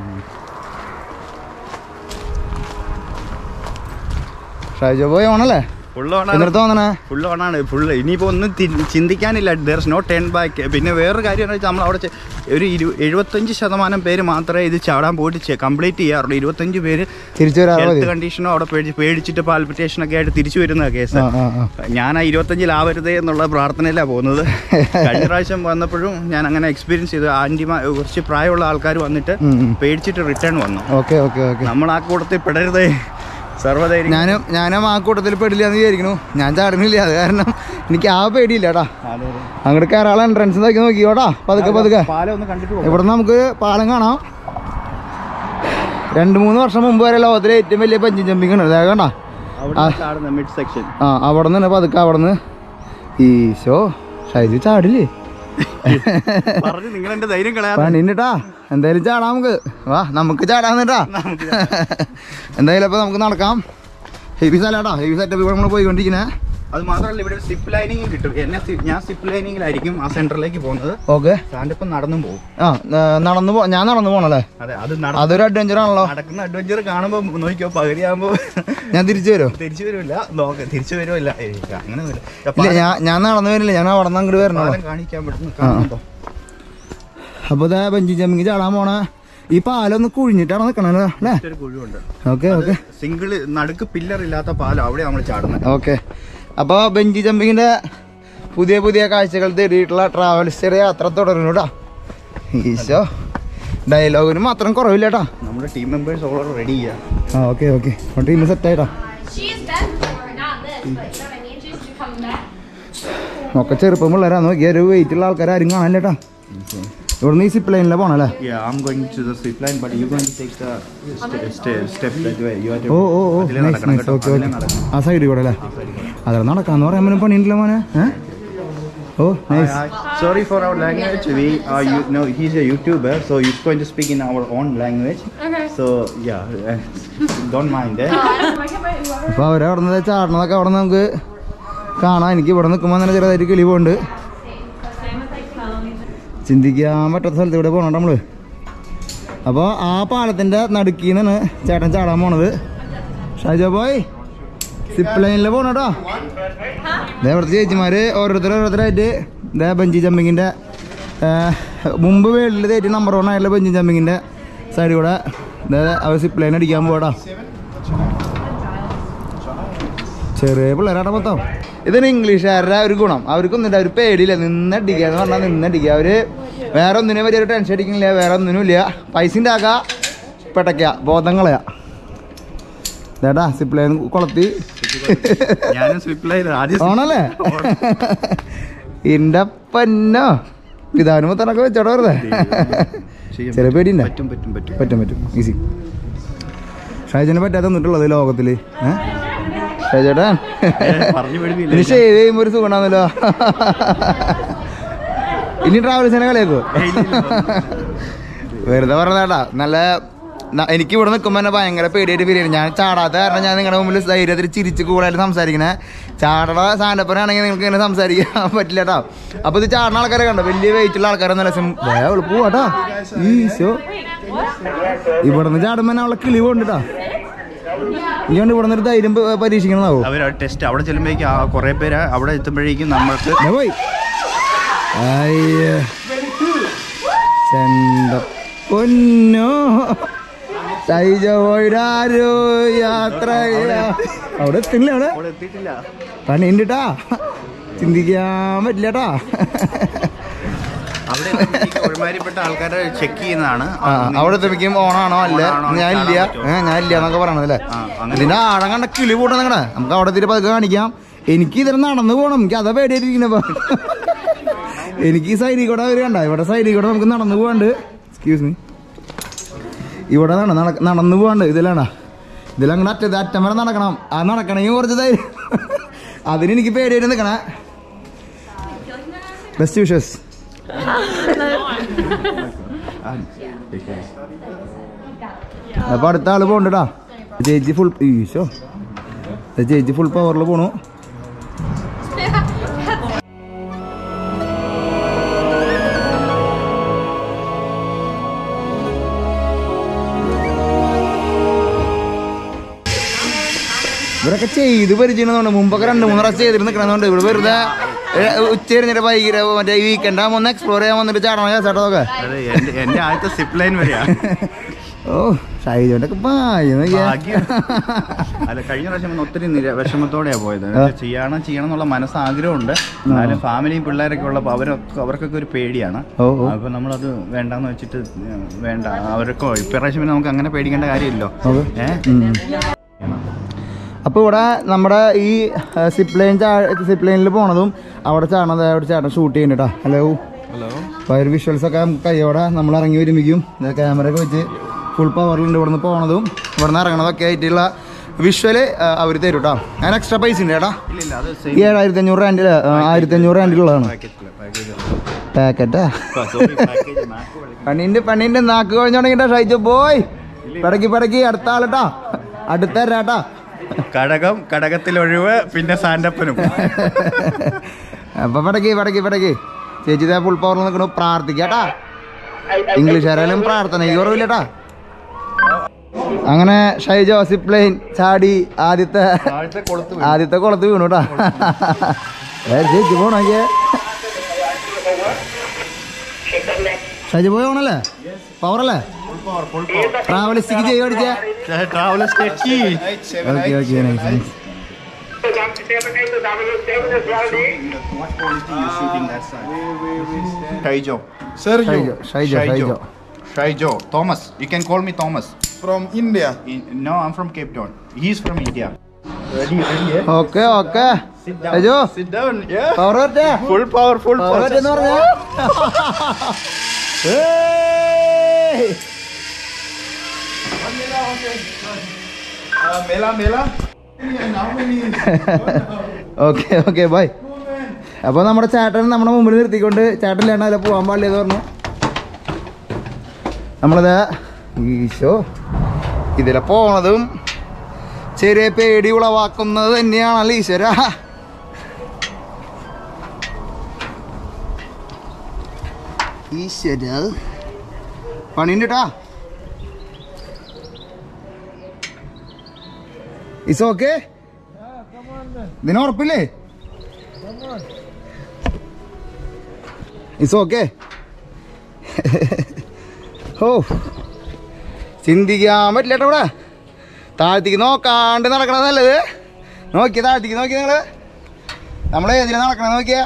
[SPEAKER 2] ഷൈജോ പോയി ഓണല്ലേ
[SPEAKER 1] ഫുള്ള്
[SPEAKER 2] എന്നിട്ട് തോന്നണേ
[SPEAKER 1] ഫുൾ ഓണാണ് ഫുള്ള് ഇനിയിപ്പോൾ ഒന്നും തി- ചിന്തിക്കാനില്ല there is no ten back പിന്നെ വേറൊരു കാര്യം എന്ന് വെച്ചാൽ നമ്മൾ അവിടെ ചെ- ഒരു ഇരു എഴുപത്തഞ്ച് ശതമാനം പേര് മാത്രമേ ഇത് ചാടാൻ പോയിട്ട് കംപ്ലീറ്റ് ചെയ്യാറുള്ളൂ ഇരുപത്തഞ്ച് പേര്
[SPEAKER 2] തിരിച്ചു വരാറ് മതി
[SPEAKER 1] ഹെൽത്ത് കണ്ടീഷനോ അവിടെ പേടിച്ച് പേടിച്ചിട്ട് പാൽപിറ്റേഷൻ ഒക്കെ ആയിട്ട് തിരിച്ചു വരുന്ന കേസ്
[SPEAKER 2] ആ ആ ആ
[SPEAKER 1] ഞാൻ ആ ഇരുപത്തഞ്ചിലാവരുതേ എന്നുള്ള പ്രാർത്ഥനയിലാണ് പോകുന്നത് കഴിഞ്ഞ പ്രാവശ്യം വന്നപ്പോഴും ഞാൻ അങ്ങനെ എക്സ്പീരിയൻസ് ചെയ്തു ആൻറ്റിമാ കുറച്ച് പ്രായമുള്ള ആൾക്കാർ വന്നിട്ട്
[SPEAKER 2] ഉം, ഉം.
[SPEAKER 1] പേടിച്ചിട്ട് റിട്ടേൺ വന്നു
[SPEAKER 2] ഓക്കെ ഓക്കെ ഓക്കെ
[SPEAKER 1] നമ്മൾ ആ കൂട്ടത്തിൽ പെടരുതേ സർവ്വധൈര്യം
[SPEAKER 2] ഞാനും ഞാനും ആ കൂട്ടത്തിൽ പെടില്ല എന്ന് വിചാരിക്കണു ഞാൻ ചാടുന്നില്ല അത് കാരണം എനിക്ക് ആ പേടിയില്ല കേട്ടാ
[SPEAKER 1] അതെ, അതെ.
[SPEAKER 2] അങ്ങോട്ട് കയറാളെ എൻട്രൻസ് നോക്കി നോക്കിയോടാ പതുക്കെ പതുക്കെ
[SPEAKER 1] പാലം ഒന്ന് കണ്ടിട്ട് പോകാം.
[SPEAKER 2] ഇവിടെ നമുക്ക് പാലം കാണാം രണ്ട് മൂന്ന് വർഷം മുമ്പ് വരെ ലോകത്തിലെ ഏറ്റവും വലിയ ബഞ്ചി ജമ്പിങ് ആണ് ഇതാ കണ്ടാ
[SPEAKER 1] അവിടെ ചാടുന്ന മിഡ് സെക്ഷൻ
[SPEAKER 2] ആ അവിടെ നിന്ന് പതുക്കെ അവിടെ നിന്ന് ഈശോ ഷൈജു ചാടില്ലേ
[SPEAKER 1] പറഞ്ഞു നിങ്ങൾ എന്റെ ധൈര്യം കളയാ
[SPEAKER 2] പണിണ്ടാ എന്തായാലും ചാടാം നമുക്ക് വാ നമുക്ക് ചാടാന്നിട്ടാ എന്തായാലും അപ്പൊ നമുക്ക് നടക്കാം ഹെവി സ്ഥലാട്ടാ ഹെവി സെറ്റപ്പ് നമ്മൾ പോയിക്കൊണ്ടിരിക്കുന്നേ
[SPEAKER 1] അത് മാത്രമല്ല ഇവിടെ സിപ്പ് ലൈനിങ് കിട്ടും എന്നെ സി- ഞാൻ സിപ്പ് ലൈനിങ്ങിലായിരിക്കും ആ സെന്ററിലേക്ക് പോകുന്നത്
[SPEAKER 2] ഓക്കെ
[SPEAKER 1] സാൻഡിപ്പം നടന്നും പോകും
[SPEAKER 2] ആ ആ, നടന്നു പോ ഞാൻ നടന്നു പോണല്ലേ
[SPEAKER 1] അതെ അത് നട-
[SPEAKER 2] അതൊരു അഡ്വഞ്ചർ ആണല്ലോ
[SPEAKER 1] നടക്കുന്ന അഡ്വഞ്ചർ കാണുമ്പോൾ നോക്കിയോ പകുതിയാകുമ്പോൾ
[SPEAKER 2] ഞാൻ തിരിച്ചു വരുമോ
[SPEAKER 1] തിരിച്ചു വരില്ല നോക്ക തിരിച്ചു വരുമില്ല അങ്ങനെ വരും.
[SPEAKER 2] ഇല്ല ഞാൻ ഞാൻ നടന്നു വരില്ല ഞാൻ അവിടെ നിന്ന് അങ്ങോട്ട് വരണോ
[SPEAKER 1] പാലം കാണിക്കാൻ പറ്റുന്നു കാണുന്നുണ്ടോ
[SPEAKER 2] അപ്പൊ ഇതാ ബഞ്ചി ജമ്മിങ് ചാടാൻ പോണ ഈ പാലൊന്ന് കുഴിഞ്ഞിട്ടാണ് നിക്കണല്ലോ അല്ലേ
[SPEAKER 1] ഒരു കുഴിവുണ്ട്
[SPEAKER 2] ഓക്കെ ഓക്കെ
[SPEAKER 1] സിംഗിൾ നടുക്ക് പില്ലർ ഇല്ലാത്ത പാലം അവിടെ നമ്മൾ ചാടുന്നത്
[SPEAKER 2] ഓക്കെ അപ്പോൾ ബെഞ്ചി ജമ്പിങ്ങിൻ്റെ പുതിയ പുതിയ കാഴ്ചകൾ തേടിയിട്ടുള്ള ട്രാവൽസിയുടെ യാത്ര തുടരുന്നു കേട്ടോ ഈശോ ഡയലോഗിന് മാത്രം കുറവില്ല കേട്ടോ
[SPEAKER 1] നമ്മുടെ ടീം മെമ്പേഴ്സ് ഓൾറെഡി റെഡി ചെയ്യാം
[SPEAKER 2] ആ ഓക്കെ ഓക്കെ ടീം സെറ്റ് ആയിട്ടോ
[SPEAKER 3] She's been before, not this, but you know what I mean? She's coming back.
[SPEAKER 2] ഒക്കെ ചെറുപ്പം പിള്ളേരാ നോക്കി ഒരു വെയിറ്റ് ഉള്ള ആൾക്കാർ ആരും കാണില്ല കേട്ടോ ഇവിടുന്ന് ഈ സിപ്പ് ലൈനിലെ പോണല്ലേ
[SPEAKER 1] Yeah, I'm going to the zip line, but you're going to take the ste- ste- step that way. You have to-
[SPEAKER 2] ഓ ഓ ഓ
[SPEAKER 1] അതിലേ
[SPEAKER 2] നൈസ്
[SPEAKER 1] നടക്കണം
[SPEAKER 2] നൈസ്
[SPEAKER 1] കേട്ടോ,
[SPEAKER 2] ഓക്കെ
[SPEAKER 1] അതിലേ
[SPEAKER 2] ഓക്കെ
[SPEAKER 1] നടക്കണം.
[SPEAKER 2] ആ സൈഡിൽ കൂടെ അല്ലേ അതിൽ നടക്കാന്ന് പറയാൻ പറ്റും പണിയുണ്ടല്ലോ മോനെ ഏ ഓ
[SPEAKER 1] Hi,
[SPEAKER 2] nice
[SPEAKER 1] hi. Sorry for our language. We are you know he's a YouTuber, so he's going to speak in our own language.
[SPEAKER 3] Okay.
[SPEAKER 1] So yeah, uh, don't mind eh?
[SPEAKER 2] അപ്പോൾ അവരെ അവിടെ നിന്ന് ചാടണതൊക്കെ അവിടെ നമുക്ക് കാണാം എനിക്ക് ഇവിടെ നിൽക്കുമ്പോൾ തന്നെ ചെറുതായിട്ട് കിളി പോകുന്നുണ്ട് ചിന്തിക്കാൻ പറ്റാത്ത സ്ഥലത്ത് ഇവിടെ പോകണം നമ്മള് അപ്പോൾ ആ പാലത്തിൻ്റെ നടുക്കീന്നാണ് ചേട്ടൻ ചാടാൻ പോണത് ഷാജോ ബോയ് സിപ്പ് ലൈനിൽ പോകണം കേട്ടോ ഇതേ ഇവിടുത്തെ ചേച്ചിമാര് ഓരോരുത്തർ ഓരോരുത്തരായിട്ട് ഇതേ ബഞ്ചി ജമ്പിങ്ങിൻ്റെ മുമ്പ് വേൾഡിൽ തേറ്റ് നമ്പർ വൺ ആയിട്ടുള്ള ബഞ്ചി ജമ്പിങ്ങിൻ്റെ സൈഡിൽ കൂടെ ഇതേ അവർ സിപ്പ് ലൈൻ അടിക്കാൻ പോടാ ചെറിയ പിള്ളേരാണ് മൊത്തം ഇതാണ് ഇംഗ്ലീഷുകാരുടെ ഒരു ഗുണം അവർക്കൊന്നും അവർ പേടിയില്ല നിന്നടിക്കുക എന്ന് പറഞ്ഞാൽ നിന്നടിക്കുക അവര് വേറെ ഒന്നിനെ പറ്റി ഒരു ടെൻഷൻ അടിക്കുന്നില്ല വേറെ ഒന്നിനും ഇല്ല പൈസ ഉണ്ടാക്കുക പെട്ടയ്ക്ക ബോധം കളയാ ചേട്ടാ സിപ്ലൈൻ കൊളത്തി
[SPEAKER 1] ഞാനും സ്ലിപ്പ് ലൈൻ ആദ്യം
[SPEAKER 2] ഓണല്ലേ ഇന്റെ പന്നോ പിതാവിന് മുത്തനൊക്കെ വെച്ചോടെ വെറുതെ
[SPEAKER 1] ചെയ്യാൻ
[SPEAKER 2] ചെറിയ പേടിയുണ്ടോ
[SPEAKER 1] പറ്റും പറ്റും പറ്റും
[SPEAKER 2] പറ്റും പറ്റും ഈസി ഷാജന് പറ്റാതെ നിന്നിട്ടുള്ളത് ലോകത്തില് ഏഹ് ഷാജേട്ടാ
[SPEAKER 1] പറഞ്ഞു
[SPEAKER 2] ഇനി
[SPEAKER 1] പേടിപ്പില്ല
[SPEAKER 2] ഷേവ് ചെയ്യുമ്പോ ഒരു സുഖമാണല്ലോ ഇനി ട്രാവൽസിനെ കളിയാക്കോ വെറുതെ പറഞ്ഞതാട്ടാ നല്ല ന- എനിക്ക് ഇവിടെ നിൽക്കുമ്പോൾ തന്നെ ഭയങ്കര പേടിയായിട്ട് ഫീൽ ചെയ്യുന്നു ഞാൻ ചാടാത്ത കാരണം ഞാൻ നിങ്ങളുടെ മുമ്പിൽ ധൈര്യത്തിൽ ചിരിച്ച് കൂടായിട്ട് സംസാരിക്കണേ ചാടണ സാധനപ്പനാണെങ്കിൽ നിങ്ങൾക്ക് ഇങ്ങനെ സംസാരിക്കാൻ പറ്റില്ല കേട്ടോ അപ്പൊ ഇത് ചാടുന്ന ആൾക്കാരെ കണ്ടോ വലിയ വെയിറ്റ് ഉള്ള ആൾക്കാരൊന്നുമല്ല സിം അവള് പോവാട്ടോ ഈശോ ഇവിടെ നിന്ന് ചാടുമ്പോൾ തന്നെ അവളെ കിളി പോകണ്ടിട്ടാ ഇതുകൊണ്ട് ഇവിടെ നിന്ന് ഒരു ധൈര്യം പ- പരീക്ഷിക്കണതാവോ
[SPEAKER 1] അവർ ടെസ്റ്റ് അവിടെ ചെല്ലുമ്പോഴേക്കും കുറെ പേര് അവിടെ എത്തുമ്പോഴേക്കും നമ്മൾക്ക്
[SPEAKER 2] ദേ പോയി അയ്യ ചെണ്ട പൊന്നോ തൈജ പോയിടാരോ യാത്ര ചെയ്യാ. അവിടെ എത്തില്ല അവിടെ
[SPEAKER 1] അവിടെ എത്തിയിട്ടില്ല
[SPEAKER 2] പണിയുണ്ടാ ചിന്തിക്കാൻ പറ്റില്ലട്ടാ
[SPEAKER 1] അവിടെ എത്തുമ്പോഴേക്കും ഒരുമാതിരിപ്പെട്ട ആൾക്കാരെ ചെക്ക് ചെയ്യുന്നതാണ്
[SPEAKER 2] ആ അവിടെ എത്തിപ്പിക്കും ഓണാണോ അല്ല
[SPEAKER 1] ഓണാണോ,
[SPEAKER 2] ഞാൻ ഇല്ല
[SPEAKER 1] ചാടാൻ
[SPEAKER 2] ഏ, ഞാൻ ഇല്ല എന്നൊക്കെ പറയണതല്ലേ
[SPEAKER 1] ആ, അങ്ങനെ.
[SPEAKER 2] ഇതിന്റെ ആഴം കണ്ട കിളി കൂട്ടണം നിങ്ങടെ നമുക്ക് അവിടെ എത്തിയിട്ട് പതുക്കെ കാണിക്കാം എനിക്ക് ഇതിൽ നടന്നു പോകണം എനിക്ക് അതാ പേടിയായിട്ടിരിക്കുന്നപ്പോ എനിക്ക് ഈ സൈഡിൽ കൂടെ അവർ കണ്ട ഇവിടെ സൈഡിൽ കൂടെ നമുക്ക് നടന്നു പോകാണ്ട് എക്സ്ക്യൂസ് മീ ഇവിടെ നട നട- നടന്നു പോകാണ്ട് ഇതിലാണ ഇതിലങ്ങടെ അറ്റ അറ്റം വരെ നടക്കണം ആ നടക്കണമെങ്കിൽ കുറച്ച് ധൈര്യം അതിന് എനിക്ക് പേടിയായിട്ട് നിൽക്കണേ ബെസ്റ്റ് വിഷസ് അപ്പൊ അടുത്ത ആള് പോണ്ടാ ചേച്ചി ഫുൾ ഈശോ ദേ ചേച്ചി ഫുൾ പവറിൽ പോണു ഇവരൊക്കെ ചെയ്ത് പരിചയമുണ്ട് മുമ്പൊക്കെ രണ്ട് മൂന്ന് പ്രാവശ്യം ചെയ്തിട്ട് നിൽക്കണമെന്നുണ്ട് ഇവിടെ വെറുതെ ഉച്ച കഴിഞ്ഞിട്ട് വൈകിട്ട് മറ്റേ ഈ വീക്കെൻഡ് ആകുമ്പോൾ ഒന്ന് എക്സ്പ്ലോർ ചെയ്യാൻ വന്നിട്ട് ചാടണം ചേട്ടാതൊക്കെ
[SPEAKER 1] അതെ എന്റെ എന്റെ ആദ്യത്തെ സിപ്പ് ലൈൻ വരെയാ
[SPEAKER 2] ഓ ഷൈജോന്റെ ഒക്കെ പായ
[SPEAKER 1] ഭാഗ്യം. അല്ല കഴിഞ്ഞ പ്രാവശ്യം ഒന്ന് ഒത്തിരി നിര- വിഷമത്തോടെയാ പോയത് എന്നുവെച്ചാ ചെയ്യണം ചെയ്യണം എന്നുള്ള മനസ്സ് ആഗ്രഹമുണ്ട് എന്നാലും ഫാമിലിയും പിള്ളേരൊക്കെ ഉള്ളപ്പോൾ അവരൊക്കെ അവർക്കൊക്കെ ഒരു പേടിയാണ്
[SPEAKER 2] ഓ ഓ
[SPEAKER 1] അപ്പൊ നമ്മളത് വേണ്ടാന്ന് വെച്ചിട്ട് ഏഹ്, വേണ്ട അവരൊക്കെ ഇപ്രാവശ്യം പിന്നെ നമുക്ക് അങ്ങനെ പേടിക്കേണ്ട കാര്യമില്ലല്ലോ
[SPEAKER 2] ഓക്കെ
[SPEAKER 1] ഏഹ്
[SPEAKER 2] അപ്പോൾ ഇവിടെ നമ്മുടെ ഈ സിപ്പ് ലൈൻ സിപ്പ് ലൈനിൽ പോണതും അവിടെ ചാടണത് അവിടെ ചാടണം ഷൂട്ട് ചെയ്യുന്നുണ്ട് കേട്ടോ ഹലോ
[SPEAKER 1] ഹലോ
[SPEAKER 2] അപ്പോൾ ഒരു വിഷ്വൽസ് ഒക്കെ നമുക്ക് കയ്യോടെ നമ്മൾ ഇറങ്ങി ഒരുമിക്കും ക്യാമറ ഒക്കെ വെച്ച് ഫുൾ പവറിലുണ്ട് ഇവിടെ നിന്ന് പോണതും ഇവിടെ നിന്ന് ഇറങ്ങണതൊക്കെ ആയിട്ടുള്ള വിഷ്വല് അവർ തരും കേട്ടോ അതിന് എക്സ്ട്രാ പൈസ ഉണ്ട് ചേട്ടാ
[SPEAKER 1] ഇല്ല ഇല്ല അത്
[SPEAKER 2] ഈ ഏഴായിരത്തി അഞ്ഞൂറ് റാൻഡിൽ ആയിരത്തി അഞ്ഞൂറ് റാൻഡിലുള്ളതാണ്
[SPEAKER 1] പാക്കേജ്
[SPEAKER 2] പാക്കറ്റാ
[SPEAKER 1] സോറി പാക്കേജ്
[SPEAKER 2] പണീൻ്റെ പണീൻ്റെ നാക്ക് കഴിഞ്ഞു തുടങ്ങിട്ടാ ഷൈജു ബോയ് പടക്കി പടക്കി അടുത്ത ആളട്ടാ അടുത്ത രാട്ടാ
[SPEAKER 1] കടകം കടകത്തിലൊഴിവ് പിന്നെ സാൻഡപ്പനും
[SPEAKER 2] അപ്പൊ പടക്ക് പടക്ക് പടക്ക് ചേച്ചി ഇതേ ഫുൾ പവർ നിൽക്കണു പ്രാർത്ഥിക്കാട്ടാ ഇംഗ്ലീഷുകാരായാലും പ്രാർത്ഥന കുറവില്ലട്ടാ അങ്ങനെ ഷൈ ജോസഫ് പ്ലെയിൻ ചാടി ആദ്യത്തെ ആദ്യത്തെ കുളത്ത് വീണുട്ടാ ചേച്ചി പോണോക്കിയേ ഷൈജ പോയ പോണല്ലേ പവറല്ലേ ട്രാവലിസ്റ്റിക്ക് ചെയ്യോ അടിച്ചേ
[SPEAKER 1] travellers
[SPEAKER 2] okay okay nice nice
[SPEAKER 1] Shyjo
[SPEAKER 2] Shyjo Shyjo Shyjo
[SPEAKER 1] Shyjo Thomas you can call me Thomas
[SPEAKER 4] From India.
[SPEAKER 1] No I'm from Cape Town he's from India ready ready
[SPEAKER 2] okay okay Shyjo
[SPEAKER 1] sit down
[SPEAKER 2] power വരട്ടെ
[SPEAKER 1] ഫുൾ പവർ ഫുൾ
[SPEAKER 2] പവർ വരട്ടെ എന്ന് പറഞ്ഞാ ഏയ്!
[SPEAKER 1] മേല മേല
[SPEAKER 2] ഓക്കെ ഓക്കെ ബൈ അപ്പോൾ നമ്മുടെ ചേട്ടൻ നമ്മുടെ മുമ്പിൽ നിർത്തിക്കൊണ്ട് ചേട്ടൻ ഇല്ലാണ്ട് അതിൽ പോകാൻ പാടില്ലെന്ന് പറഞ്ഞു നമ്മളത് ഈശോ ഇതിലെ പോണതും ചെറിയ പേടി ഉളവാക്കുന്നത് തന്നെയാണല്ലോ ഈശ്വര ഈശ്വര പണിയുണ്ട് കേട്ടാ ഇസ് ഓക്കെ ഇതിന് ഉറപ്പില്ലേ ഇസ് ഓക്കെ ഓ ചിന്തിക്കാൻ പറ്റില്ല കേട്ടോ ഇവിടെ താഴ്ത്തിക്ക് നോക്കാണ്ട് നടക്കണത് നല്ലത് നോക്കിയ താഴ്ത്തിക്ക് നോക്കി നിങ്ങൾ നമ്മൾ ഏതിനാ നടക്കണത് നോക്കിയ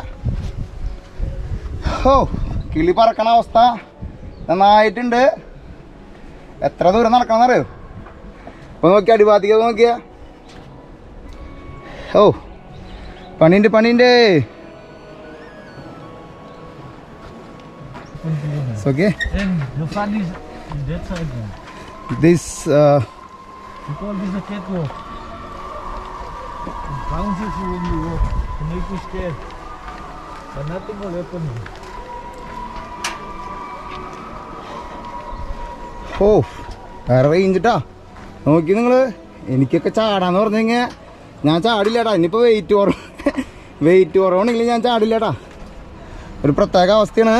[SPEAKER 2] ഓ കിളി പറക്കണ അവസ്ഥ നന്നായിട്ടുണ്ട് എത്ര ദൂരം നടക്കണം അറിയോ ഇപ്പൊ നോക്കിയ അടിഭാഗത്തേക്ക് നോക്കിയ ഓ പണിയുണ്ട് പണിയുണ്ട് okay
[SPEAKER 5] And the fun is in that side now.
[SPEAKER 2] This
[SPEAKER 5] We call this a catwalk. It bounces you when you walk to make you scared. But nothing will happen.
[SPEAKER 2] ഓ വേറെ റേഞ്ചിട്ടാ നോക്കി നിങ്ങൾ എനിക്കൊക്കെ ചാടാന്ന് പറഞ്ഞു കഴിഞ്ഞാൽ ഞാൻ ചാടില്ലട്ടാ ഇനിയിപ്പോൾ വെയിറ്റ് കുറവ് വെയിറ്റ് കുറവാണെങ്കിൽ ഞാൻ ചാടില്ലട്ടാ ഒരു പ്രത്യേക അവസ്ഥയാണ്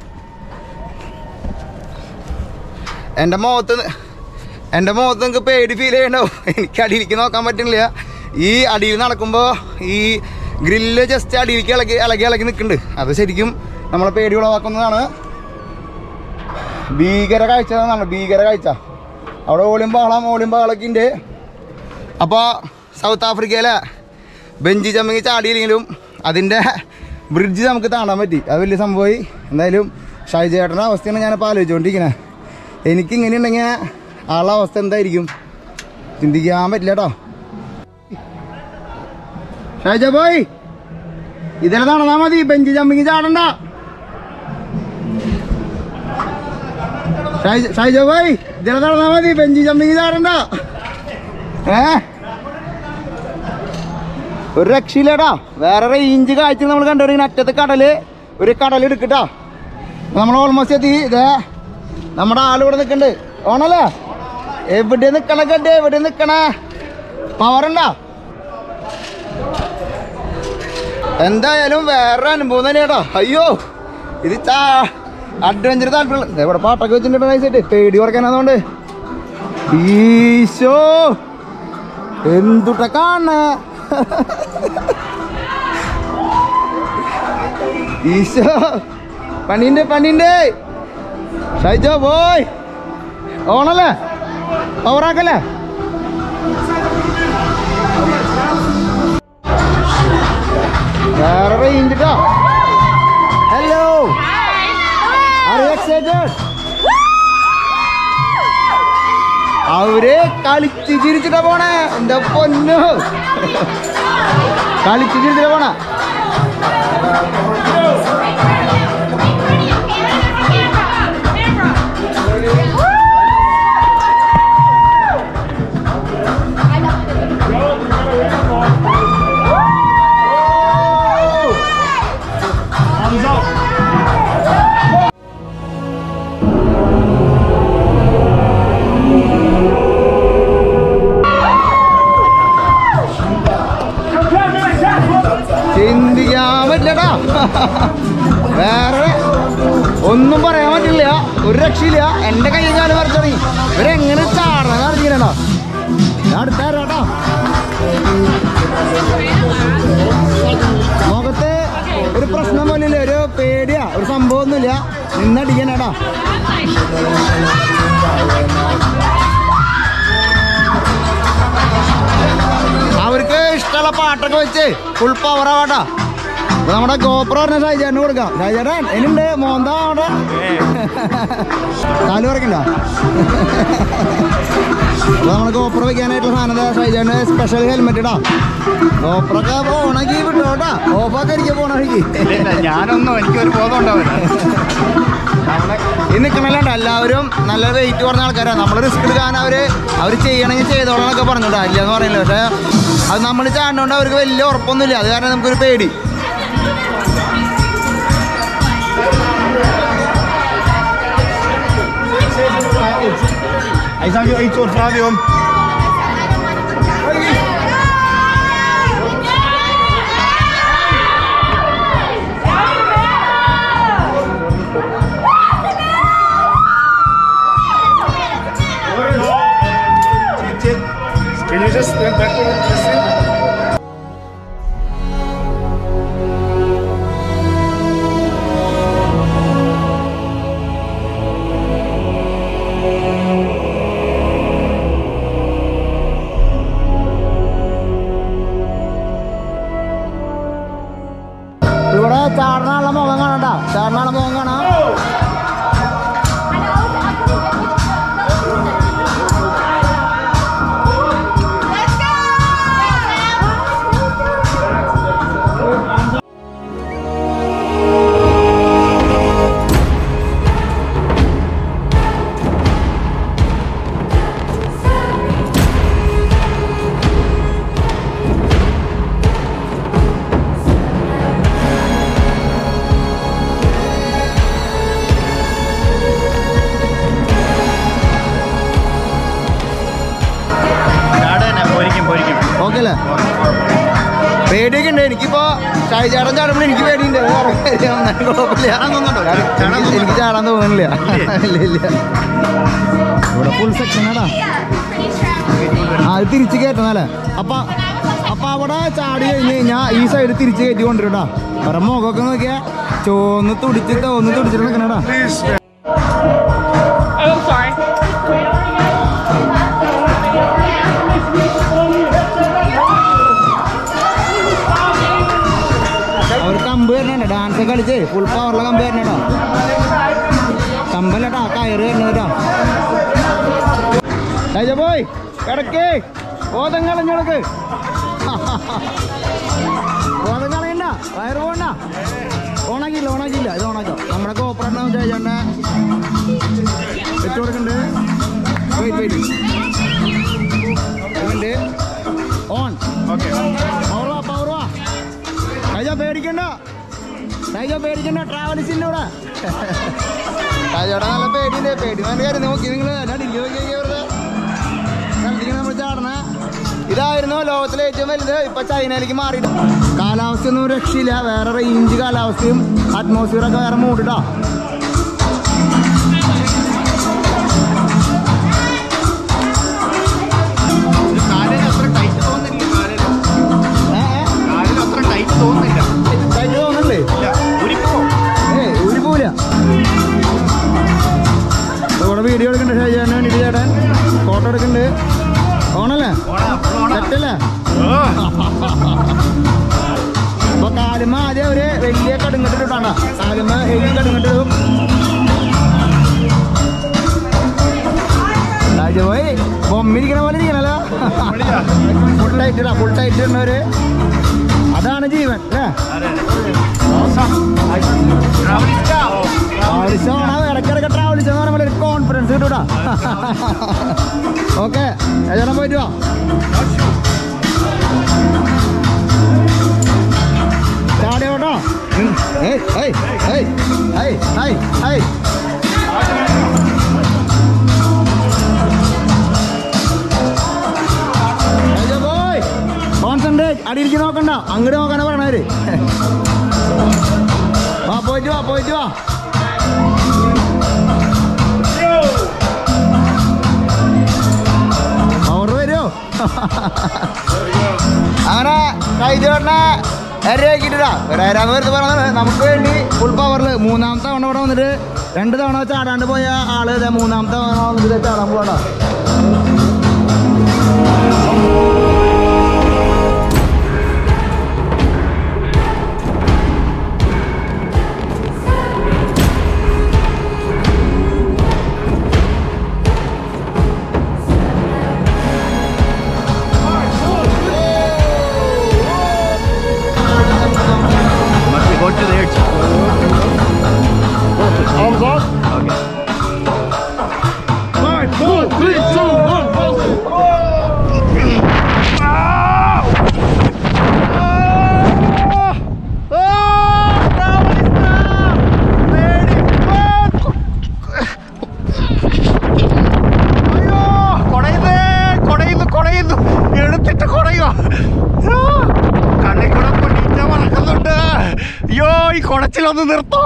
[SPEAKER 2] എൻ്റെ മുഖത്ത് നി- എൻ്റെ മുഖത്ത് നിങ്ങൾക്ക് പേടി ഫീൽ ചെയ്യണ്ടോ എനിക്ക് അടിയിലേക്ക് നോക്കാൻ പറ്റുന്നില്ല ഈ അടിയിൽ നടക്കുമ്പോൾ ഈ ഗ്രില്ല് ജസ്റ്റ് അടിയിലേക്ക് ഇളകി ഇളകി ഇളകി നിൽക്കുന്നുണ്ട് അത് ശരിക്കും നമ്മളെ പേടി ഉളവാക്കുന്നതാണ് ഭീകര കാഴ്ച എന്നാണ് ഭീകര കാഴ്ച അവിടെ ഓളിയും ബഹളം ഓളിയും ബഹളമൊക്കെ ഉണ്ട് അപ്പോൾ സൗത്ത് ആഫ്രിക്കയിലെ ബെഞ്ചി ചമ്മങ്ങി ചാടിയില്ലെങ്കിലും അതിൻ്റെ ബ്രിഡ്ജ് നമുക്ക് താണ്ടാൻ പറ്റി അത് വലിയ സംഭവമായി എന്തായാലും ഷായി ചേട്ടൻ്റെ അവസ്ഥയാണ് ഞാനിപ്പോൾ ആലോചിച്ചുകൊണ്ടിരിക്കുന്നത് എനിക്ക് ഇങ്ങനെ ഉണ്ടെങ്കിൽ ആളുടെ അവസ്ഥ എന്തായിരിക്കും ചിന്തിക്കാൻ പറ്റില്ല കേട്ടോ ഷായിജ പോയി ഇതിലെ നടന്നാൽ മതി ബെഞ്ചി ചമ്മങ്ങി ചാടണ്ട ഷായി- ഷായിജ പോയി ഇതിലെ നടന്നാൽ മതി ബെഞ്ചി ചമ്മങ്ങി ചാടണ്ട ഏ ഒരു രക്ഷയില്ലടാ വേറെ റേഞ്ച് കാഴ്ച നമ്മൾ കണ്ടുപിടിക്കുന്ന അറ്റത്ത് കടല് ഒരു കടൽ എടുക്കട്ടാ നമ്മൾ ഓൾമോസ്റ്റ് എത്തി ഇതേ നമ്മുടെ ആൾ ഇവിടെ നിൽക്കണ്ട് ഓണല്ലേ എവിടെ നിൽക്കണ കണ്ട് എവിടെ നിൽക്കണേ പവറുണ്ടോ എന്തായാലും വേറെ അനുഭവം തന്നെയാട്ടോ അയ്യോ ഇത് ചാ അഡ്വഞ്ചർ താല്പര്യം ദേ ഇവിടെ പാട്ടൊക്കെ വെച്ചിട്ടുണ്ട് നൈസായിട്ട് പേടി കുറയ്ക്കാനതുകൊണ്ട് ഈശോ എന്തുട്ട കാണ ഈശോ പണിയുണ്ട് പണിയുണ്ട് ഷൈജോ പോയ് ഓണല്ലേ പവറാക്കല്ലേ വേറെ റേഞ്ച് ട്ടോ ഹലോ Are you excited? അവര് കളിച്ച് ചിരിച്ചിട്ടാ പോണേ എന്റെ പൊന്നു കളിച്ച് ചിരിച്ചിട്ടാ പോണേ ഒന്നും പറയാൻ പറ്റില്ല ഒരു രക്ഷയില്ല എന്റെ കയ്യും കാലം വരച്ചറി ഇവരെങ്ങനെ ചാടണം അറിഞ്ഞില്ലട്ടോ ഞാൻ അടുത്താരാട്ടോ മുഖത്ത് ഒരു പ്രശ്നം പോലില്ല ഒരു പേടിയാ ഒരു സംഭവമൊന്നുമില്ല നിന്നടിക്കാനാടാ അവർക്ക് ഇഷ്ടമുള്ള പാട്ടൊക്കെ വെച്ച് ഫുൾ പവർ ആവാട്ടാ അപ്പൊ നമ്മുടെ ഗോപ്ര പറഞ്ഞ ഷൈജാന് കൊടുക്കാം ഷൈജാൻ എന്നുണ്ട് മോന്ത അവിടെ കാല് പറക്കണ്ട അപ്പൊ നമ്മുടെ ഗോപ്ര വെക്കാനായിട്ടുള്ള സാധനം ഷൈജാന് സ്പെഷ്യൽ ഹെൽമെറ്റ് ഇടാ ഗോപ്രൊക്കെ ഓണാക്കി വിട്ടോട്ടാ ഓഫാക്കി ഇരിക്കാൻ പോണ വഴിക്ക്
[SPEAKER 1] ഞാനൊന്നും എനിക്കൊരു ബോധം ഉണ്ടാവില്ല
[SPEAKER 2] ഈ നിൽക്കണല്ലുണ്ട് എല്ലാവരും നല്ല വെയിറ്റ് കുറഞ്ഞ ആൾക്കാരാണ് നമ്മൾ റിസ്ക് എടുക്കാൻ അവര് അവർ ചെയ്യണമെങ്കിൽ ചെയ്തോളാന്നൊക്കെ പറഞ്ഞോട്ടാ ഇല്ല എന്ന് പറയുന്നില്ല പക്ഷെ അത് നമ്മൾ ചാടുന്നോണ്ട് അവർക്ക് വലിയ ഉറപ്പൊന്നുമില്ല അത് കാരണം നമുക്കൊരു പേടി
[SPEAKER 1] Hij zag je iets op het radio. Can you just stand back for a second?
[SPEAKER 2] ഇവിടെ ചാടനാളുടെ മുഖം കാണണ്ട ചാടനാളുടെ മുഖം കാണാം
[SPEAKER 1] ചാട് തന്നെ പൊരിക്കും പൊരിക്കും
[SPEAKER 2] ഓക്കെ അല്ലേ പേടിയൊക്കെ ഉണ്ട് എനിക്കിപ്പോ ഷൈചാടൻ ചാടുമ്പോൾ എനിക്ക് പേടിയുണ്ട് അത് വേറെ കാര്യം. എന്നാലും കുഴപ്പമില്ല.
[SPEAKER 1] ചാടാൻ തോന്നുന്നുണ്ടോ?
[SPEAKER 2] എനിക്ക്
[SPEAKER 1] ചാടാൻ തോന്നുന്നുണ്ടോ?
[SPEAKER 2] എനിക്ക് ചാടാൻ തോന്നുന്നില്ല ഇല്ല ഇല്ല ഇവിടെ ഫുൾ സെക്ഷൻ ആടാ ആ അത് തിരിച്ച് കയറ്റണല്ലേ അപ്പൊ അപ്പൊ അവിടെ ചാടി കഴിഞ്ഞ് കഴിഞ്ഞാൽ ഈ സൈഡ് തിരിച്ച് കയറ്റി കൊണ്ടുവരട്ടാ വേറെ മുഖമൊക്കെ നോക്കിയാ ചോന്ന് തുടിച്ച് തോന്ന് തുടിച്ചിട്ട് നിൽക്കണടാ
[SPEAKER 3] Oh, I'm sorry.
[SPEAKER 2] അവർ കമ്പ് വരണ ഡാൻസ് ഒക്കെ കളിച്ച് ഫുൾ പവറിലെ കമ്പ് വരണേടാ കമ്പല്ലട്ടാ കയറ് വരണേട്ടാ രാജ പോയി കിടക്കേ ബോധം കളഞ്ഞോളക്ക് ബോധം കളയണ്ട വയറ് പോണ്ട ഓണാക്കിയില്ല ഓണാക്കിയില്ല ഇത് ഓണാക്കാം നമ്മുടെ കോപ്പറേറ്റ് ചേച്ചണ്ട ഇട്ട് കൊടുക്കണ്ട് വെയിറ്റ് വെയിറ്റ് ഉണ്ട് ഓൺ
[SPEAKER 1] ഓക്കെ
[SPEAKER 2] പവർ വാ പവർ വാ രാജ പേടിക്കണ്ട രാജ പേടിക്കണ്ട ട്രാവൽസിൻ്റെ കൂടെ രാജയുടെ നല്ല പേടിയുണ്ട് പേടി നല്ല കാര്യം നോക്കി നിങ്ങൾ ഡില്ലി നോക്കി വെറുതെ കണ്ടിങ്ങനെ നമ്മൾ ചാടണ ഇതായിരുന്നു ലോകത്തിലെ ഏറ്റവും വലുത് ഇപ്പൊ ചൈനയിലേക്ക് മാറി കാലാവസ്ഥയൊന്നും ഒരു രക്ഷയില്ല വേറെ റേഞ്ച് കാലാവസ്ഥയും അറ്റ്മോസ്ഫിയർ ഒക്കെ വേറെ മൂടിട്ടാ
[SPEAKER 1] കാലിന് അത്ര ടൈറ്റ് തോന്നുന്നില്ല കാലിന് കാലിന് അത്ര ടൈറ്റ് തോന്നുന്നില്ല
[SPEAKER 2] തോന്നണ്ടേ
[SPEAKER 1] ഇല്ല ഉരിപ്പോ
[SPEAKER 2] ഏ ഊരി പോവില്ല ഇവിടെ വീഡിയോ എടുക്കണ്ട ഷാജാൻ വേണ്ടിട്ട് ചേട്ടൻ ഫോട്ടോ എടുക്കണ്ട് ഓണല്ലേ
[SPEAKER 1] ഓണാ full ഓണാ
[SPEAKER 2] സെറ്റല്ലേ
[SPEAKER 1] ഓ,
[SPEAKER 2] അപ്പൊ കാലുമ ആദ്യം അവര് വലിയ കടുങ്ങട്ട് ഇട്ടാണ്ട കാലുമ ഹെവി കടുങ്ങട്ട് ഇടും രാജുപോയി ബൊമ്മിരിക്കണ പോലെ ഇരിക്കണല്ലോ ഫുൾ ടൈറ്റ് ഇടാ ഫുൾ ടൈറ്റ് ഇടുന്നവര് അതാണ് ജീവൻ അല്ലേ
[SPEAKER 1] അതെ ട്രാവലിസ്റ്റാ
[SPEAKER 2] ആവശ്യമാണ് ഇടയ്ക്കിടയ്ക്ക് ട്രാവൽ ചെയ്യുന്ന പറയുമ്പോൾ ഒരു കോൺഫിഡൻസ് കിട്ടൂടാ ഓക്കെ ചേട്ടൻ പോയിട്ട് വാ ചാടിയോട്ടോ ഏയ് ഏയ് ഏയ് ഏയ് ഏയ് ഏയ് കോൺസെൻട്രേറ്റ് അടിയിലേക്ക് നോക്കണ്ട അങ്ങോട്ട് നോക്കാനാ പറയണവര് വാ പോയിട്ട് വാ പോയിട്ട് വാ പവർ വരുമോ അങ്ങനെ കഴിച്ചോട്ടനെ എരയാക്കിട്ടാ ഒരായിരം വെറുതെ പറഞ്ഞത് നമുക്ക് വേണ്ടി ഫുൾ പവറിൽ മൂന്നാമത്തെ തവണ ഇവിടെ വന്നിട്ട് രണ്ട് തവണ ചാടാണ്ട് പോയ ആള് ഇതേ മൂന്നാമത്തെ തവണ വന്നിട്ട് ഇതേ ചാടാൻ പോകണ്ട
[SPEAKER 1] Must be go to the edge.
[SPEAKER 5] Arms up.
[SPEAKER 1] Okay.
[SPEAKER 5] Five, four, three, two, one.
[SPEAKER 1] അയ്യോ കൊടയുന്നേ കൊടയുന്നു കൊടയുന്നു എടുത്തിട്ട് കൊടയോ കണ്ണിൽ കൂടെ പൊന്നീറ്റ പറക്കുന്നുണ്ട് അയ്യോ ഈ കുടച്ചിലൊന്ന് നിർത്തോ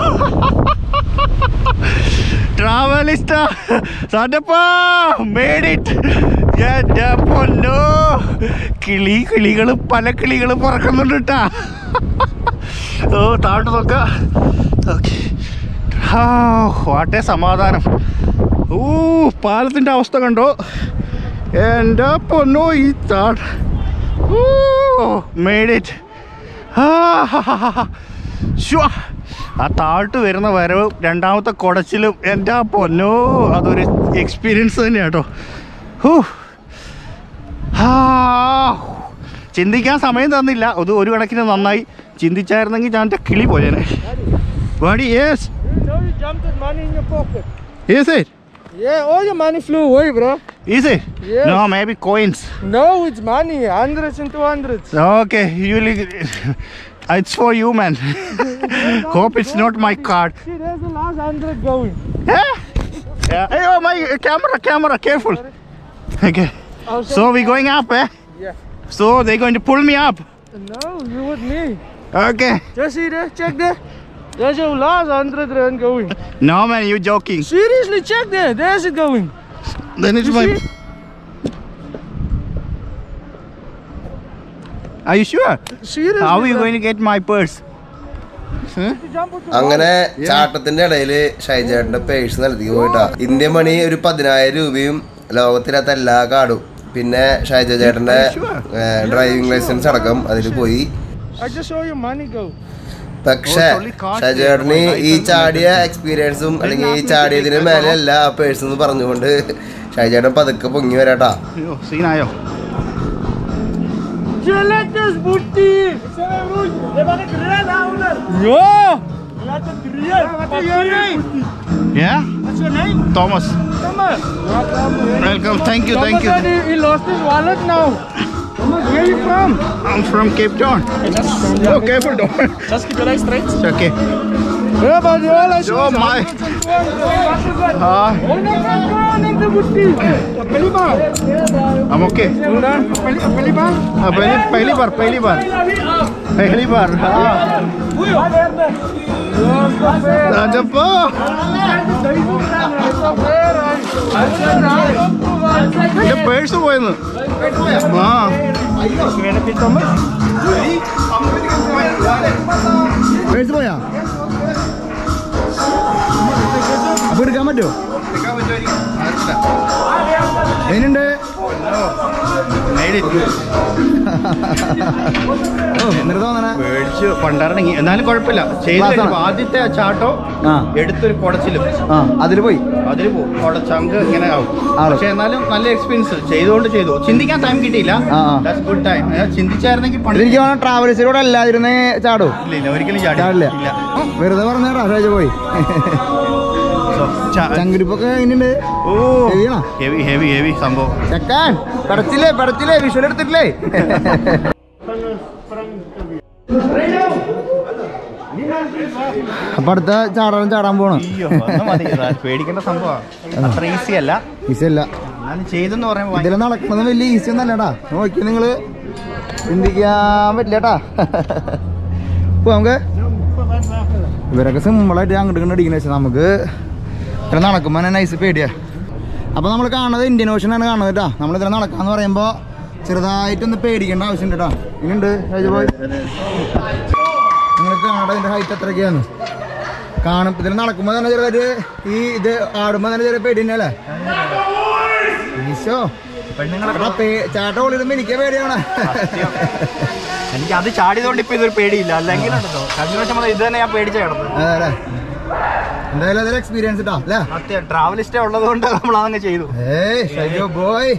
[SPEAKER 1] ട്രാവലിസ്റ്റ സാറ്റപ്പാ മേഡിറ്റ് എന്റെ പൊന്നോ കിളി കിളികൾ പല കിളികൾ പറക്കുന്നുണ്ട് കേട്ടാ ഓ താഴോട്ട് നോക്ക ഓക്കെ വാട്ടേ സമാധാനം ഓ പാലത്തിൻ്റെ അവസ്ഥ കണ്ടോ എൻ്റെ പൊന്നോ ഈ താട് ഓ മേഡിറ്റ് ആ താഴ്ത്ത് വരുന്ന വരവ് രണ്ടാമത്തെ കുടച്ചിലും എൻ്റെ ആ പൊന്നോ അതൊരു എക്സ്പീരിയൻസ് തന്നെയാണ് കേട്ടോ ഹൂ ആ ചിന്തിക്കാൻ സമയം തന്നില്ല അത് ഒരു കണക്കിന് നന്നായി ചിന്തിച്ചായിരുന്നെങ്കിൽ ഞാൻ എൻ്റെ കിളി പോയേനെ വാടി yes
[SPEAKER 5] You know you jumped with money in your pocket.
[SPEAKER 1] Is it?
[SPEAKER 5] Yeah, all your money flew away, bro.
[SPEAKER 1] Is it?
[SPEAKER 5] Yes.
[SPEAKER 1] No, maybe coins.
[SPEAKER 5] No, it's money. Hundreds and two hundreds.
[SPEAKER 1] Okay, you. li- It's for you, man. Hope it's not my card.
[SPEAKER 5] See, there's the last hundred going.
[SPEAKER 1] Yeah. Yeah. Hey, oh my camera, camera, careful. Okay.
[SPEAKER 5] I'll
[SPEAKER 1] So we're going up, eh?
[SPEAKER 5] Yeah.
[SPEAKER 1] So they're going to pull me up.
[SPEAKER 5] No, you with me.
[SPEAKER 1] Okay.
[SPEAKER 5] Just see there, check there. There's your last hundred rand going.
[SPEAKER 1] No, man, you're joking.
[SPEAKER 5] Seriously, check there. There's it going.
[SPEAKER 1] Then it's
[SPEAKER 5] You
[SPEAKER 1] my.
[SPEAKER 5] see?
[SPEAKER 1] Are you sure?
[SPEAKER 5] Seriously.
[SPEAKER 1] How are you
[SPEAKER 5] bro.
[SPEAKER 1] going to get my purse? Huh?
[SPEAKER 5] You jump with your
[SPEAKER 4] അങ്ങനെ ചാട്ടത്തിന്റെ ഇടയില് ഷൈജേട്ടന്റെ പേഴ്സ് നിലത്തേക്ക് പോയിട്ടാ ഇന്ത്യൻ മണി ഒരു പതിനായിരം രൂപയും ലോകത്തിനകത്ത എല്ലാ കാർഡും പിന്നെ ഷൈജ ചേട്ടന്റെ ഡ്രൈവിംഗ് ലൈസൻസ് അടക്കം അതിൽ പോയി
[SPEAKER 5] I just saw your money go.
[SPEAKER 4] പക്ഷെ
[SPEAKER 1] Oh, only card
[SPEAKER 4] ഷൈജേട്ടന്
[SPEAKER 1] there.
[SPEAKER 4] ഈ ചാടിയ എക്സ്പീരിയൻസും അല്ലെങ്കിൽ ഈ ചാടിയതിന് മേലെയല്ല ആ പേഴ്സ് എന്ന് പറഞ്ഞുകൊണ്ട് ഷൈജേട്ടൻ പതുക്കെ പൊങ്ങി വരാട്ടാ
[SPEAKER 1] അയ്യോ സീനായോ
[SPEAKER 5] Gelatas booty. Yo. What's your name?
[SPEAKER 1] Yeah?
[SPEAKER 5] What's your name?
[SPEAKER 1] Thomas.
[SPEAKER 5] Thomas.
[SPEAKER 1] Welcome. Thank you. Thank
[SPEAKER 5] Thomas said
[SPEAKER 1] you.
[SPEAKER 5] He, he lost his wallet now. Thomas, where are you from?
[SPEAKER 1] I'm from Cape Town. Oh, careful, Thomas.
[SPEAKER 5] Just keep your legs straight.
[SPEAKER 1] It's okay.
[SPEAKER 5] Yeah, but you all are
[SPEAKER 1] Oh my.
[SPEAKER 5] Oh,
[SPEAKER 1] Ah,
[SPEAKER 5] no, no, no, no, booty. पहली बार
[SPEAKER 1] I'm okay.
[SPEAKER 5] पहली पहली बार
[SPEAKER 1] हाँ, पहली पहली बार पहली बार पहली बार हाँ राजप्पा എന്റെ പേഴ്സ് പോയെന്ന് ആ
[SPEAKER 2] പേഴ്സ് പോയാ അപ്പൊ എടുക്കാൻ പറ്റുമോ അതിനുണ്ട് ഓ എന്നിട്ട് തോന്നണേ
[SPEAKER 1] പേടിച്ച് പണ്ടാറടങ്ങി എന്നാലും കുഴപ്പമില്ല ചെയ്ത്
[SPEAKER 2] Class ആണ്.
[SPEAKER 1] കഴിഞ്ഞപ്പോ ആദ്യത്തെ ആ ചാട്ടോ
[SPEAKER 2] ആ.
[SPEAKER 1] എടുത്തൊരു കുടച്ചിലും
[SPEAKER 2] ആ അതിൽ പോയി
[SPEAKER 1] അതിൽ പോകും അവിടെ ചങ്ക് ഇങ്ങനെ ആവും
[SPEAKER 2] ആള്.
[SPEAKER 1] പക്ഷെ എന്നാലും നല്ല എക്സ്പീരിയൻസ് ചെയ്തുകൊണ്ട് ചെയ്തു ചിന്തിക്കാൻ ടൈം കിട്ടിയില്ല
[SPEAKER 2] ആ, ആ.
[SPEAKER 1] ഗുഡ് ടൈം ചിന്തിച്ചായിരുന്നെങ്കിൽ പണ്ട്
[SPEAKER 2] എനിക്ക് തോന്നുന്നു ട്രാവൽസിലൂടെ അല്ലാതിരുന്നേ ചാടൂ
[SPEAKER 1] ഇല്ല ഇല്ല ഒരിക്കലും
[SPEAKER 2] ചാടില്ല
[SPEAKER 1] ചാടില്ല
[SPEAKER 2] വെറുതെ പറഞ്ഞാടാ ഷൈജ പോയി
[SPEAKER 1] So, ചാ-
[SPEAKER 2] ചങ്കുരിപ്പൊക്കെ എങ്ങനെയുണ്ട്
[SPEAKER 1] ഓ
[SPEAKER 2] Heavy ആണോ?
[SPEAKER 1] ഹെവി ഹെവി ഹെവി സംഭവം
[SPEAKER 2] ചെക്കാൻ പടച്ചില്ലേ പടച്ചില്ലേ വിഷ്വൽ എടുത്തിട്ടില്ലേ അപ്പൊ അടുത്ത ചാടാൻ ചാടാൻ പോണു
[SPEAKER 1] അയ്യോ അത് മതി റാ- പേടിക്കേണ്ട സംഭവമാണ് അത്ര ഈസി അല്ല
[SPEAKER 2] ഈസിയല്ല
[SPEAKER 1] എന്നാലും ചെയ്തെന്ന് പറയുമ്പോൾ
[SPEAKER 2] ഇതിൽ നടക്കുന്നത് വലിയ ഈസി ഒന്നല്ലടാ നോക്കി നിങ്ങള് ചിന്തിക്കാൻ പറ്റില്ലട്ടാ പോ നമുക്ക് ഇവരൊക്കെ സിമ്പിളായിട്ട് അങ്ങോട്ട് ഇങ്ങോട്ട് അടിക്കുന്ന വെച്ചാൽ നമുക്ക് ഇത്ര നടക്കുമ്പോൾ തന്നെ നൈസ് പേടിയാ അപ്പോൾ നമ്മൾ കാണുന്നത് ഇന്ത്യൻ ഓഷനാണ് കാണുന്നത് കേട്ടോ നമ്മൾ ഇതിൽ നടക്കാന്ന് പറയുമ്പോൾ ചെറുതായിട്ടൊന്ന് പേടിക്കേണ്ട ആവശ്യമുണ്ട് കേട്ടോ ഇങ്ങനെയുണ്ട് ഷൈജുബോയ് നിങ്ങൾക്ക് കാണേണ്ട ഇതിൻ്റെ ഹൈറ്റ് എത്രയൊക്കെയാണ് കാണും ഇതിൽ നടക്കുമ്പോൾ തന്നെ ചെറുതായിട്ട് ഈ ഇത് ആടുമ്പോൾ തന്നെ ചെറിയ പേടി തന്നെ അല്ലേ ഈശോ എടാ, പേ- ചാട്ട ഓളിടുമ്പോ എനിക്ക് പേടിയാണ്
[SPEAKER 1] എനിക്ക് അത് ചാടിയതുകൊണ്ട് ഇപ്പൊ ഇതൊരു പേടിയില്ല അല്ലെങ്കിൽ ഉണ്ടല്ലോ കഴിഞ്ഞ പ്രാവശ്യം മുതൽ ഇത് തന്നെ ഞാൻ പേടിച്ച കിടന്നത്
[SPEAKER 2] അതെ അല്ലേ എന്തായാലും അതൊരു എക്സ്പീരിയൻസ് ഇട്ടാ അല്ലേ
[SPEAKER 1] സത്യം ട്രാവലിസ്റ്റേ ഉള്ളത് കൊണ്ട് നമ്മൾ അതങ്ങ് ചെയ്തു
[SPEAKER 2] ഏയ് ഷൈജോ ബോയ്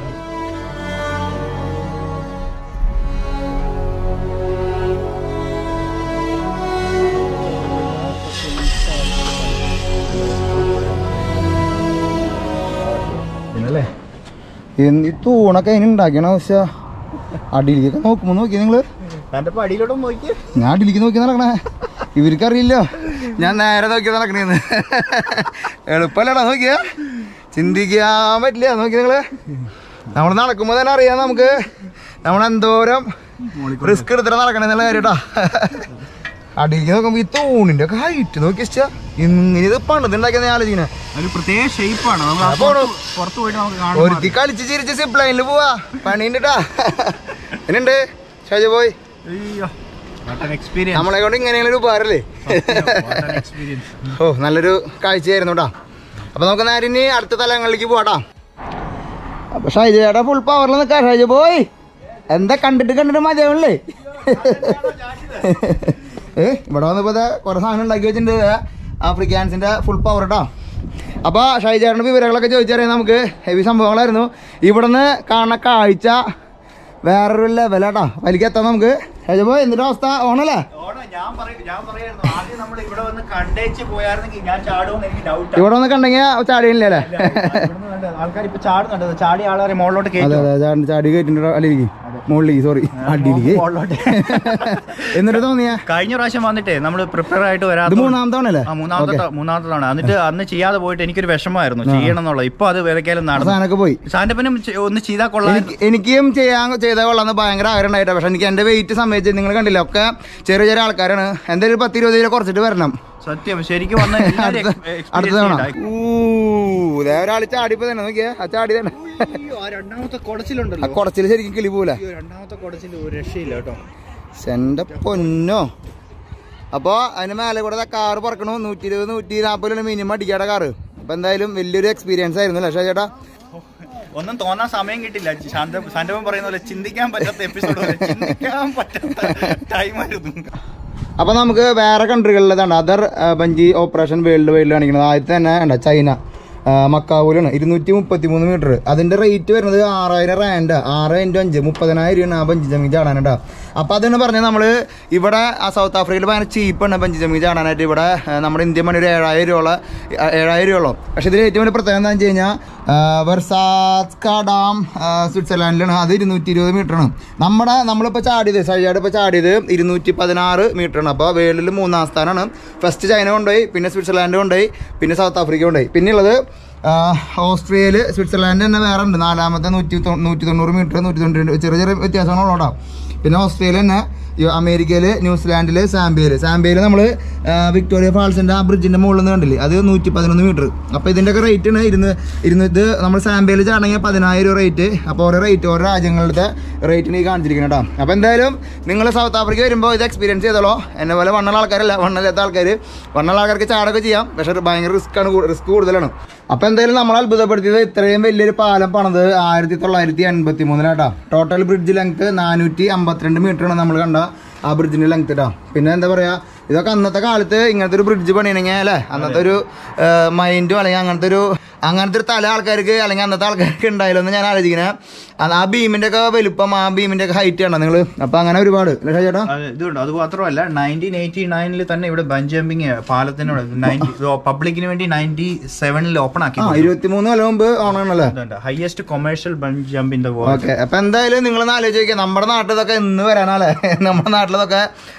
[SPEAKER 2] പിന്നല്ലേ എന്ത് ഈ തൂണൊക്കെ അതിന് ഉണ്ടാക്കിയണ പക്ഷേ അടിയിലേക്കൊക്കെ നോക്കുമ്പോ നോക്കി നിങ്ങള്
[SPEAKER 1] തന്റെ പടിയിലോട്ടും നോക്കി
[SPEAKER 2] ഞാൻ അടിയിലേക്ക് നോക്കി നടക്കണേ ഇവർക്കറിയില്ലോ ഞാൻ നേരെ നോക്കി നടക്കണേന്ന് എളുപ്പല്ലടാ നോക്കിയ ചിന്തിക്കാൻ പറ്റില്ല നോക്കി നിങ്ങള് നമ്മൾ നടക്കുമ്പോൾ തന്നെ അറിയാം നമുക്ക് നമ്മൾ എന്തോരം റിസ്ക് എടുത്തിട്ട് നടക്കണെന്നുള്ള കാര്യം കേട്ടാ അടിയിലേക്ക് നോക്കുമ്പോ ഈ തൂണിന്റെ ഒക്കെ ഹൈറ്റ് നോക്കി വെച്ചാ ഇങ്ങനെ ഇത് പണിതുണ്ടാക്കിയെന്ന് ഞാൻ ആലോചിക്കണേ
[SPEAKER 1] ഒരു പ്രത്യേക ഷേപ്പാണ് നമ്മൾ ആ
[SPEAKER 2] പോണു.
[SPEAKER 1] പുറത്ത് പുറത്ത് പോയിട്ട് നമുക്ക് കാണാം
[SPEAKER 2] ഒരുത്തി കളിച്ച് ചിരിച്ച് സിപ്പ് ലൈനിൽ പോവാ പണിയുണ്ട് കേട്ടാ എന്നുണ്ട് ഷാജ പോയി
[SPEAKER 1] അയ്യോ എക്സ്പീരിയൻസ്
[SPEAKER 2] നമ്മളെ കൊണ്ട് ഇങ്ങനെയുള്ള ഒരു ഉപകാരല്ലേ
[SPEAKER 1] എക്സ്പീരിയൻസ്
[SPEAKER 2] ഓ നല്ലൊരു കാഴ്ചയായിരുന്നു കേട്ടോ അപ്പൊ നമുക്ക് നേരെ ഇനി അടുത്ത തലങ്ങളിലേക്ക് പോവാട്ടാ അപ്പൊ ഷൈജ ചേട്ടാ ഫുൾ പവറിൽ നിൽക്കാ ഷൈജ പോയി എന്താ കണ്ടിട്ട് കണ്ടിട്ട് മതിയാവണല്ലേ ഏ ഇവിടെ വന്നപ്പോ ദേ കുറെ സാധനം ഉണ്ടാക്കി വെച്ചിട്ടുണ്ട് ദേ ആഫ്രിക്കാൻസിന്റെ ഫുൾ പവർ കേട്ടോ അപ്പൊ ഷൈജ ചേട്ടൻ്റെ വിവരങ്ങളൊക്കെ ചോദിച്ചറിയാം നമുക്ക് ഹെവി സംഭവങ്ങളായിരുന്നു ഇവിടുന്ന് കാണുന്ന കാഴ്ച വേറൊരു ലെവലാട്ടോ വലിക്ക് എത്താം നമുക്ക് ഷൈജ പോയി എന്തിന്റെ അവസ്ഥ ഓണല്ലേ
[SPEAKER 1] ഓണം ഞാൻ പറയും ഞാൻ പറയായിരുന്നു ആദ്യം നമ്മൾ ഇവിടെ വന്ന് കണ്ടേച്ച് പോയായിരുന്നെങ്കിൽ ഞാൻ ചാടുമെന്ന് എനിക്ക് ഡൗട്ട്
[SPEAKER 2] ഇവിടെ വന്ന് കണ്ടെങ്കിൽ ചാടിയില്ലേ അല്ലേ
[SPEAKER 1] ആൾക്കാർ ഇപ്പൊ ചാടുന്നുണ്ട് ചാടി ആളെ മുകളിലോട്ട്
[SPEAKER 2] അതെ
[SPEAKER 1] കയറ്റും
[SPEAKER 2] അതെ ചാടി ചാടി കയറ്റിട്ട് അല്ലേക്ക് മുകളിലേക്ക് സോറി അടിയിലേക്ക്
[SPEAKER 1] മുകളിലോട്ട്
[SPEAKER 2] എന്നിട്ട് തോന്നിയ
[SPEAKER 1] കഴിഞ്ഞ പ്രാവശ്യം വന്നിട്ടേ നമ്മൾ പ്രിപ്പയർ ആയിട്ട്
[SPEAKER 2] ഇത്
[SPEAKER 1] വരാതെ
[SPEAKER 2] മൂന്നാമത്തെ തവണ അല്ലേ
[SPEAKER 1] ആ മൂന്നാമത്തെ ത- മൂന്നാമത്തെ തവണ എന്നിട്ട് അന്ന് ചെയ്യാതെ പോയിട്ട് എനിക്കൊരു വിഷമമായിരുന്നു ചെയ്യണം എന്നുള്ളത് ഇപ്പൊ അത് വിലക്കാലും നടന്നു
[SPEAKER 2] സാധനമൊക്കെ പോയി
[SPEAKER 1] സാന്റപ്പനും ചെ- ഒന്ന് ചെയ്താൽ കൊള്ളാം
[SPEAKER 2] എനിക്ക് എനിക്കും ചെയ്യാൻ ചെയ്താൽ കൊള്ളാന്ന് ഭയങ്കര ആഗ്രഹം ഉണ്ടായിട്ടാ പക്ഷെ എനിക്ക് എന്റെ വെയിറ്റ് സംബന്ധിച്ച് നിങ്ങൾ കണ്ടില്ല ഒക്കെ ചെറിയ ചെറിയ ആൾക്കാരാണ് എന്തായാലും ഒരു പത്ത് ഇരുപത് കിലോ കുറച്ചിട്ട് വരണം
[SPEAKER 1] സത്യം ശരിക്കും വന്ന
[SPEAKER 2] അടുത്ത അടുത്ത തവണ ഊ ദേ ഒരാൾ ചാടിപ്പോ തന്നെ നോക്കിയേ ആ ചാടി തന്നെ
[SPEAKER 1] രണ്ടാമത്തെ
[SPEAKER 2] ആ
[SPEAKER 1] കുടച്ചിലുണ്ടല്ലോ
[SPEAKER 2] കുറച്ചില് ശരിക്കും കിളി പോലെ
[SPEAKER 1] രണ്ടാമത്തെ കുടച്ചിൽ ഒരു രക്ഷയില്ല കേട്ടോ
[SPEAKER 2] എന്റെ പൊന്നോ അപ്പൊ അതിന് മേലെ കൂടെ ദാ കാറ് പറക്കണു നൂറ്റി ഇരുപത് നൂറ്റി നാൽപ്പതിലാണ് മിനിമം അടിക്കാടെ കാറ് അപ്പൊ എന്തായാലും വലിയൊരു എക്സ്പീരിയൻസ് ആയിരുന്നു അല്ലേ ഷാ ചേട്ടാ
[SPEAKER 1] ഒന്നും തോന്നാൻ സമയം കിട്ടില്ല ശാന്ത ശാന്തവൻ പറയുന്ന പോലെ ചിന്തിക്കാൻ പറ്റാത്ത എപ്പിസോഡ് ചിന്തിക്കാൻ പറ്റാത്ത ടൈമായിരുന്നു
[SPEAKER 2] അപ്പൊ നമുക്ക് വേറെ കൺട്രികളിലേതാണ് അതർ ബഞ്ചി ഓപ്പറേഷൻ വേൾഡ് വൈഡിൽ കാണിക്കുന്നത് ആദ്യത്തെ തന്നെ ഉണ്ട് ചൈന ആ, മക്കാവൂലാണ് ഇരുന്നൂറ്റി മുപ്പത്തി മൂന്ന് മീറ്റർ അതിന്റെ റേറ്റ് വരുന്നത് ആറായിരം റാൻഡ് ആറ് ഇൻറ്റു അഞ്ച് മുപ്പതിനായിരം രൂപയാണ് ആ ബഞ്ചി ജമ്മിങ് ചാടാനായിട്ടാ അപ്പൊ അതെന്ന് പറഞ്ഞാൽ നമ്മള് ഇവിടെ ആ സൗത്ത് ആഫ്രിക്കയിൽ ഭയങ്കര ചീപ്പാണ് ബഞ്ചി ജമ്മിങ് ചാടാനായിട്ട് ഇവിടെ ആ, നമ്മുടെ ഇന്ത്യൻ മണി ഒരു ഏഴായിരം രൂപ ഏഴായിരം രൂപ പക്ഷെ ഇതിൽ ഏറ്റവും വലിയ പ്രത്യേകത എന്താണെന്ന് വെച്ച് കഴിഞ്ഞാൽ വെർസാസ്ക ഡാം ആ, സ്വിറ്റ്സർലാൻഡിലാണ് അത് ഇരുന്നൂറ്റി ഇരുപത് മീറ്ററാണ് നമ്മുടെ നമ്മളിപ്പോൾ ചാടിയത് സൈജാട് ഇപ്പോൾ ചാടിയത് ഇരുന്നൂറ്റി പതിനാറ് മീറ്ററാണ് അപ്പോൾ വേൾഡിൽ മൂന്നാം സ്ഥാനമാണ് ഫസ്റ്റ് ചൈന കൊണ്ടുപോയി പിന്നെ സ്വിറ്റ്സർലാൻഡ് കൊണ്ടുപോയി പിന്നെ സൗത്ത് ആഫ്രിക്ക കൊണ്ടുപോയി പിന്നെ ഉള്ളത് ഓസ്ട്രേലിയ സ്വിറ്റ്സർലാൻഡ് തന്നെ വേറെ ഉണ്ട് നാലാമത്തെ നൂറ്റി തൊ- നൂറ്റി തൊണ്ണൂറ് മീറ്റർ നൂറ്റി തൊണ്ണൂറ് ചെറിയ ചെറിയ വ്യത്യാസങ്ങളുള്ളതാ പിന്നെ ഓസ്ട്രേലിയ തന്നെ ഈ അമേരിക്കയിൽ ന്യൂസിലാൻഡിൽ സാംബിയയിൽ സാംബിയയിൽ നമ്മൾ വിക്ടോറിയ ഫാൾസിൻ്റെ ആ ബ്രിഡ്ജിൻ്റെ മുകളിൽ നിന്ന് കണ്ടില്ലേ അത് നൂറ്റി പതിനൊന്ന് മീറ്റർ അപ്പോൾ ഇതിൻ്റെയൊക്കെ റേറ്റ് ആണ് ഇരുന്ന് ഇരുന്ന് ഇത് നമ്മൾ സാംബിയയിൽ ചാടണമെങ്കിൽ പതിനായിരം രൂപ റേറ്റ് അപ്പോൾ ഓരോ റേറ്റ് ഓരോ രാജ്യങ്ങളുടെ റേറ്റിന് ഈ കാണിച്ചിരിക്കണം കേട്ടോ അപ്പോൾ എന്തായാലും നിങ്ങൾ സൗത്ത് ആഫ്രിക്ക വരുമ്പോൾ ഇത് എക്സ്പീരിയൻസ് ചെയ്തോളൂ എന്നെ പോലെ വണ്ണുള്ള ആൾക്കാരല്ല വണ്ണില്ലാത്ത ആൾക്കാർ വണ്ണുള്ള ആൾക്കാർക്ക് ചാടൊക്കെ ചെയ്യാം പക്ഷേ ഭയങ്കര റിസ്ക് ആണ് റിസ്ക് കൂടുതലാണ് അപ്പോൾ എന്തായാലും നമ്മൾ അത്ഭുതപ്പെടുത്തിയത് ഇത്രയും വലിയൊരു പാലം പണിത് ആയിരത്തി തൊള്ളായിരത്തി എൺപത്തി മൂന്നിലാട്ടാ ടോട്ടൽ ബ്രിഡ്ജ് ലെങ്ത് നാനൂറ്റി അമ്പത്തിരണ്ട് മീറ്ററാണ് നമ്മൾ കണ്ട ആ ബ്രിഡ്ജിന്റെ ലെങ്ത് ഇട്ടാ പിന്നെ എന്താ പറയാ ഇതൊക്കെ അന്നത്തെ കാലത്ത് ഇങ്ങനത്തെ ഒരു ബ്രിഡ്ജ് പണിയണമെങ്കിൽ അല്ലേ അന്നത്തെ ഒരു മൈൻഡും അല്ലെങ്കിൽ അങ്ങനത്തെ ഒരു അങ്ങനത്തെ ഒരു തല ആൾക്കാർക്ക് അല്ലെങ്കിൽ അന്നത്തെ ആൾക്കാർക്ക് ഉണ്ടായാലോ എന്ന് ഞാൻ ആലോചിക്കണേ അത് ആ ബീമിന്റെ ഒക്കെ വലുപ്പം ആ ബീമിന്റെ ഒക്കെ ഹൈറ്റ് ആണ് നിങ്ങൾ അപ്പൊ അങ്ങനെ ഒരുപാട് അല്ലേ ഷാ ചേട്ടാ
[SPEAKER 1] അത് ഇതുണ്ട് അത് മാത്രമല്ല നയൻറ്റീൻ എയ്റ്റി നയനിൽ തന്നെ ഇവിടെ ബഞ്ചമ്പിങ് പാലത്തിനോട് പബ്ലിക്കിന് വേണ്ടി നയൻറ്റി സെവനിൽ ഓപ്പൺ ആക്കി
[SPEAKER 2] ആ ഇരുപത്തിമൂന്ന് കൊല്ലം മുമ്പ് ഓണാണല്ലേ
[SPEAKER 1] highest commercial bungee jump in the world
[SPEAKER 2] okay അപ്പൊ എന്തായാലും നിങ്ങളൊന്ന് ആലോചിച്ച് നോക്കിയാൽ നമ്മുടെ നാട്ടിലൊക്കെ എന്ന് വരാനല്ലേ നമ്മുടെ നാട്ടിലൊക്കെ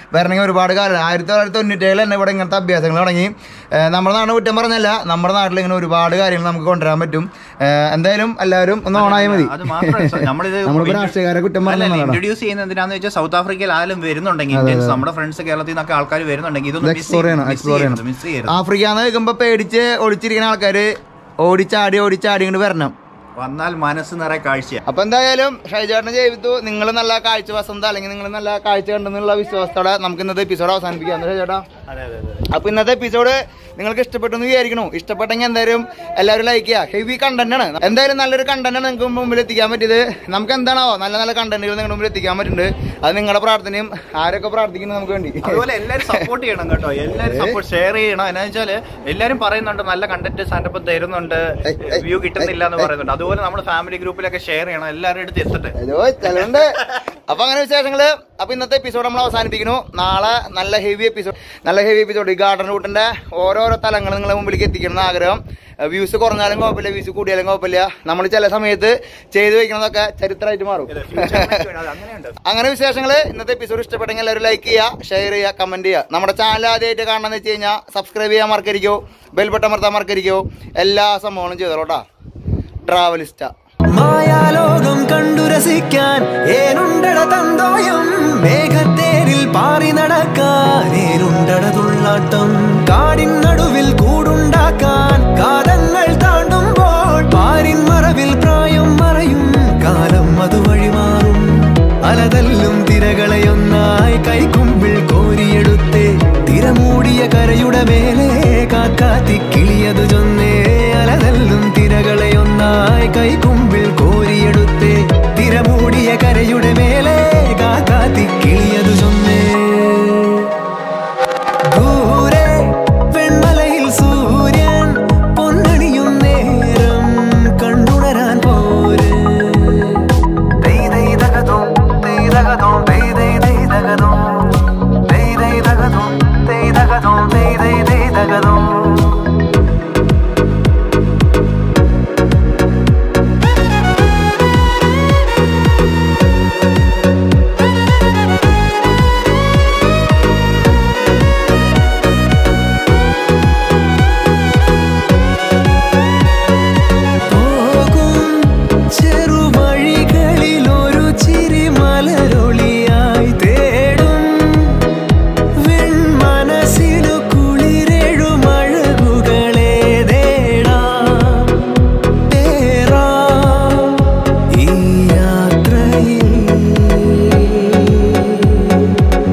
[SPEAKER 2] വരണമെങ്കിൽ ഒരുപാട് കാലം ആയിരത്തി തൊള്ളായിരത്തി തൊണ്ണൂറ്റേഴിൽ തന്നെ ഇവിടെ ഇങ്ങനത്തെ അഭ്യാസങ്ങൾ തുടങ്ങി ഏഹ് നമ്മുടെ നാട് കുറ്റം പറഞ്ഞല്ല നമ്മുടെ നാട്ടിൽ ഇങ്ങനെ ഒരുപാട് കാര്യങ്ങൾ നമുക്ക് കൊണ്ടുവരാൻ പറ്റും ഏഹ് എന്തായാലും എല്ലാവരും ഒന്ന് ഓണായി മതി
[SPEAKER 1] അത് മാത്രമല്ല നമ്മളിത്
[SPEAKER 2] നമ്മളിപ്പോ രാഷ്ട്രീയക്കാരെ കുറ്റം പറഞ്ഞതാണ്
[SPEAKER 1] ഇൻട്രൊഡ്യൂസ് ചെയ്യുന്ന എന്തിനാന്ന് വെച്ചാൽ സൗത്ത് ആഫ്രിക്കയിൽ ആരും വരുന്നുണ്ടെങ്കിൽ ഇന്ത്യൻസ് നമ്മുടെ ഫ്രണ്ട്സ് കേരളത്തിൽ നിന്നൊക്കെ ആൾക്കാർ വരുന്നുണ്ടെങ്കിൽ ഇതൊന്നും മിസ്
[SPEAKER 2] എക്സ്പ്ലോർ ചെയ്യണം എക്സ്പ്ലോർ ചെയ്യണം
[SPEAKER 1] മിസ് ചെയ്യരുത്
[SPEAKER 2] ആഫ്രിക്ക എന്ന് കേൾക്കുമ്പോ പേടിച്ച് ഒളിച്ചിരിക്കുന്ന ആൾക്കാര് ഓടിച്ചാടി ഓടിച്ചാടി ഇങ്ങോട്ട് വരണം
[SPEAKER 1] വന്നാൽ മനസ്സ് നിറയെ കാഴ്ച
[SPEAKER 2] അപ്പൊ എന്തായാലും ഷൈജേട്ടനെ ചെയ്തു നിങ്ങൾ നല്ല കാഴ്ച വസന്ത അല്ലെങ്കിൽ നിങ്ങൾ നല്ല കാഴ്ച കണ്ടെന്നുള്ള വിശ്വാസത്തോടെ നമുക്ക് ഇന്നത്തെ എപ്പിസോഡ് അവസാനിപ്പിക്കാം എന്താ ചേട്ടാ
[SPEAKER 1] അതെ അതെ അതെ
[SPEAKER 2] അപ്പൊ ഇന്നത്തെ എപ്പിസോഡ് നിങ്ങൾക്ക് ഇഷ്ടപ്പെട്ടു എന്ന് വിചാരിക്കണു ഇഷ്ടപ്പെട്ടെങ്കിൽ എന്തായാലും എല്ലാവരും ലൈക്ക് ചെയ്യുക ഹെവി കണ്ടന്റ് ആണ് എന്തായാലും നല്ലൊരു കണ്ടന്റ് ആണ് നിങ്ങൾക്ക് മുമ്പിൽ എത്തിക്കാൻ പറ്റിയത് നമുക്ക് എന്താണോ നല്ല നല്ല കണ്ടന്റുകൾ നിങ്ങളുടെ മുമ്പിൽ എത്തിക്കാൻ പറ്റുന്നുണ്ട് അത് നിങ്ങളുടെ പ്രാർത്ഥനയും ആരൊക്കെ പ്രാർത്ഥിക്കുന്നു നമുക്ക് വേണ്ടി
[SPEAKER 1] അതുപോലെ എല്ലാവരും സപ്പോർട്ട് ചെയ്യണം കേട്ടോ എല്ലാവരും സപ്പോർട്ട് ഷെയർ ചെയ്യണം എന്നാ വെച്ചാല് എല്ലാവരും പറയുന്നുണ്ട് നല്ല കണ്ടന്റ് സാൻഡപ്പ് തരുന്നുണ്ട് വ്യൂ കിട്ടുന്നില്ല എന്ന് പറയുന്നുണ്ട് അതുപോലെ നമ്മൾ ഫാമിലി ഗ്രൂപ്പിലൊക്കെ ഷെയർ ചെയ്യണം എല്ലാവരുടെ അടുത്ത് എത്തട്ടെ
[SPEAKER 2] അയ്യോ ചിലവുണ്ട് അപ്പൊ അങ്ങനെ വിശേഷങ്ങള് അപ്പൊ ഇന്നത്തെ എപ്പിസോഡ് നമ്മൾ അവസാനിപ്പിക്കുന്നു നാളെ നല്ല ഹെവി എപ്പിസോഡ് നല്ല ഹെവി എപ്പിസോഡ് ഈ ഗാർഡൻ റൂട്ടിന്റെ ഓരോരോ തലങ്ങൾ നിങ്ങളെ മുമ്പിലേക്ക് എത്തിക്കണം എന്ന് ആഗ്രഹം വ്യൂസ് കുറഞ്ഞാലും കുഴപ്പമില്ല വ്യൂസ് കൂടിയാലും കുഴപ്പമില്ല നമ്മൾ ചില സമയത്ത് ചെയ്തു വെക്കണതൊക്കെ ചരിത്രമായിട്ട് മാറും
[SPEAKER 1] അങ്ങനെയുണ്ട്
[SPEAKER 2] അങ്ങനെ വിശേഷങ്ങള് ഇന്നത്തെ എപ്പിസോഡ് ഇഷ്ടപ്പെട്ടെങ്കിൽ എല്ലാവരും ലൈക്ക് ചെയ്യുക ഷെയർ ചെയ്യുക കമന്റ് ചെയ്യുക നമ്മുടെ ചാനൽ ആദ്യമായിട്ട് കാണണമെന്ന് വെച്ച് കഴിഞ്ഞാൽ സബ്സ്ക്രൈബ് ചെയ്യാൻ മറക്കരിക്കോ ബെൽ ബട്ടൺ അമർത്താൻ മറക്കരിക്കോ എല്ലാ സംഭവങ്ങളും ചെയ്തോളൂട്ടാ ട്രാവലിസ്റ്റ
[SPEAKER 6] മായാലോകം കണ്ടു രസിക്കാൻ ഏനുണ്ടട തന്തോയം മേഘത്തേരിൽ പാറി നടക്കാൻ ഏനുണ്ടട തുള്ളാട്ടം കാടിൻ നടുവിൽ കൂടും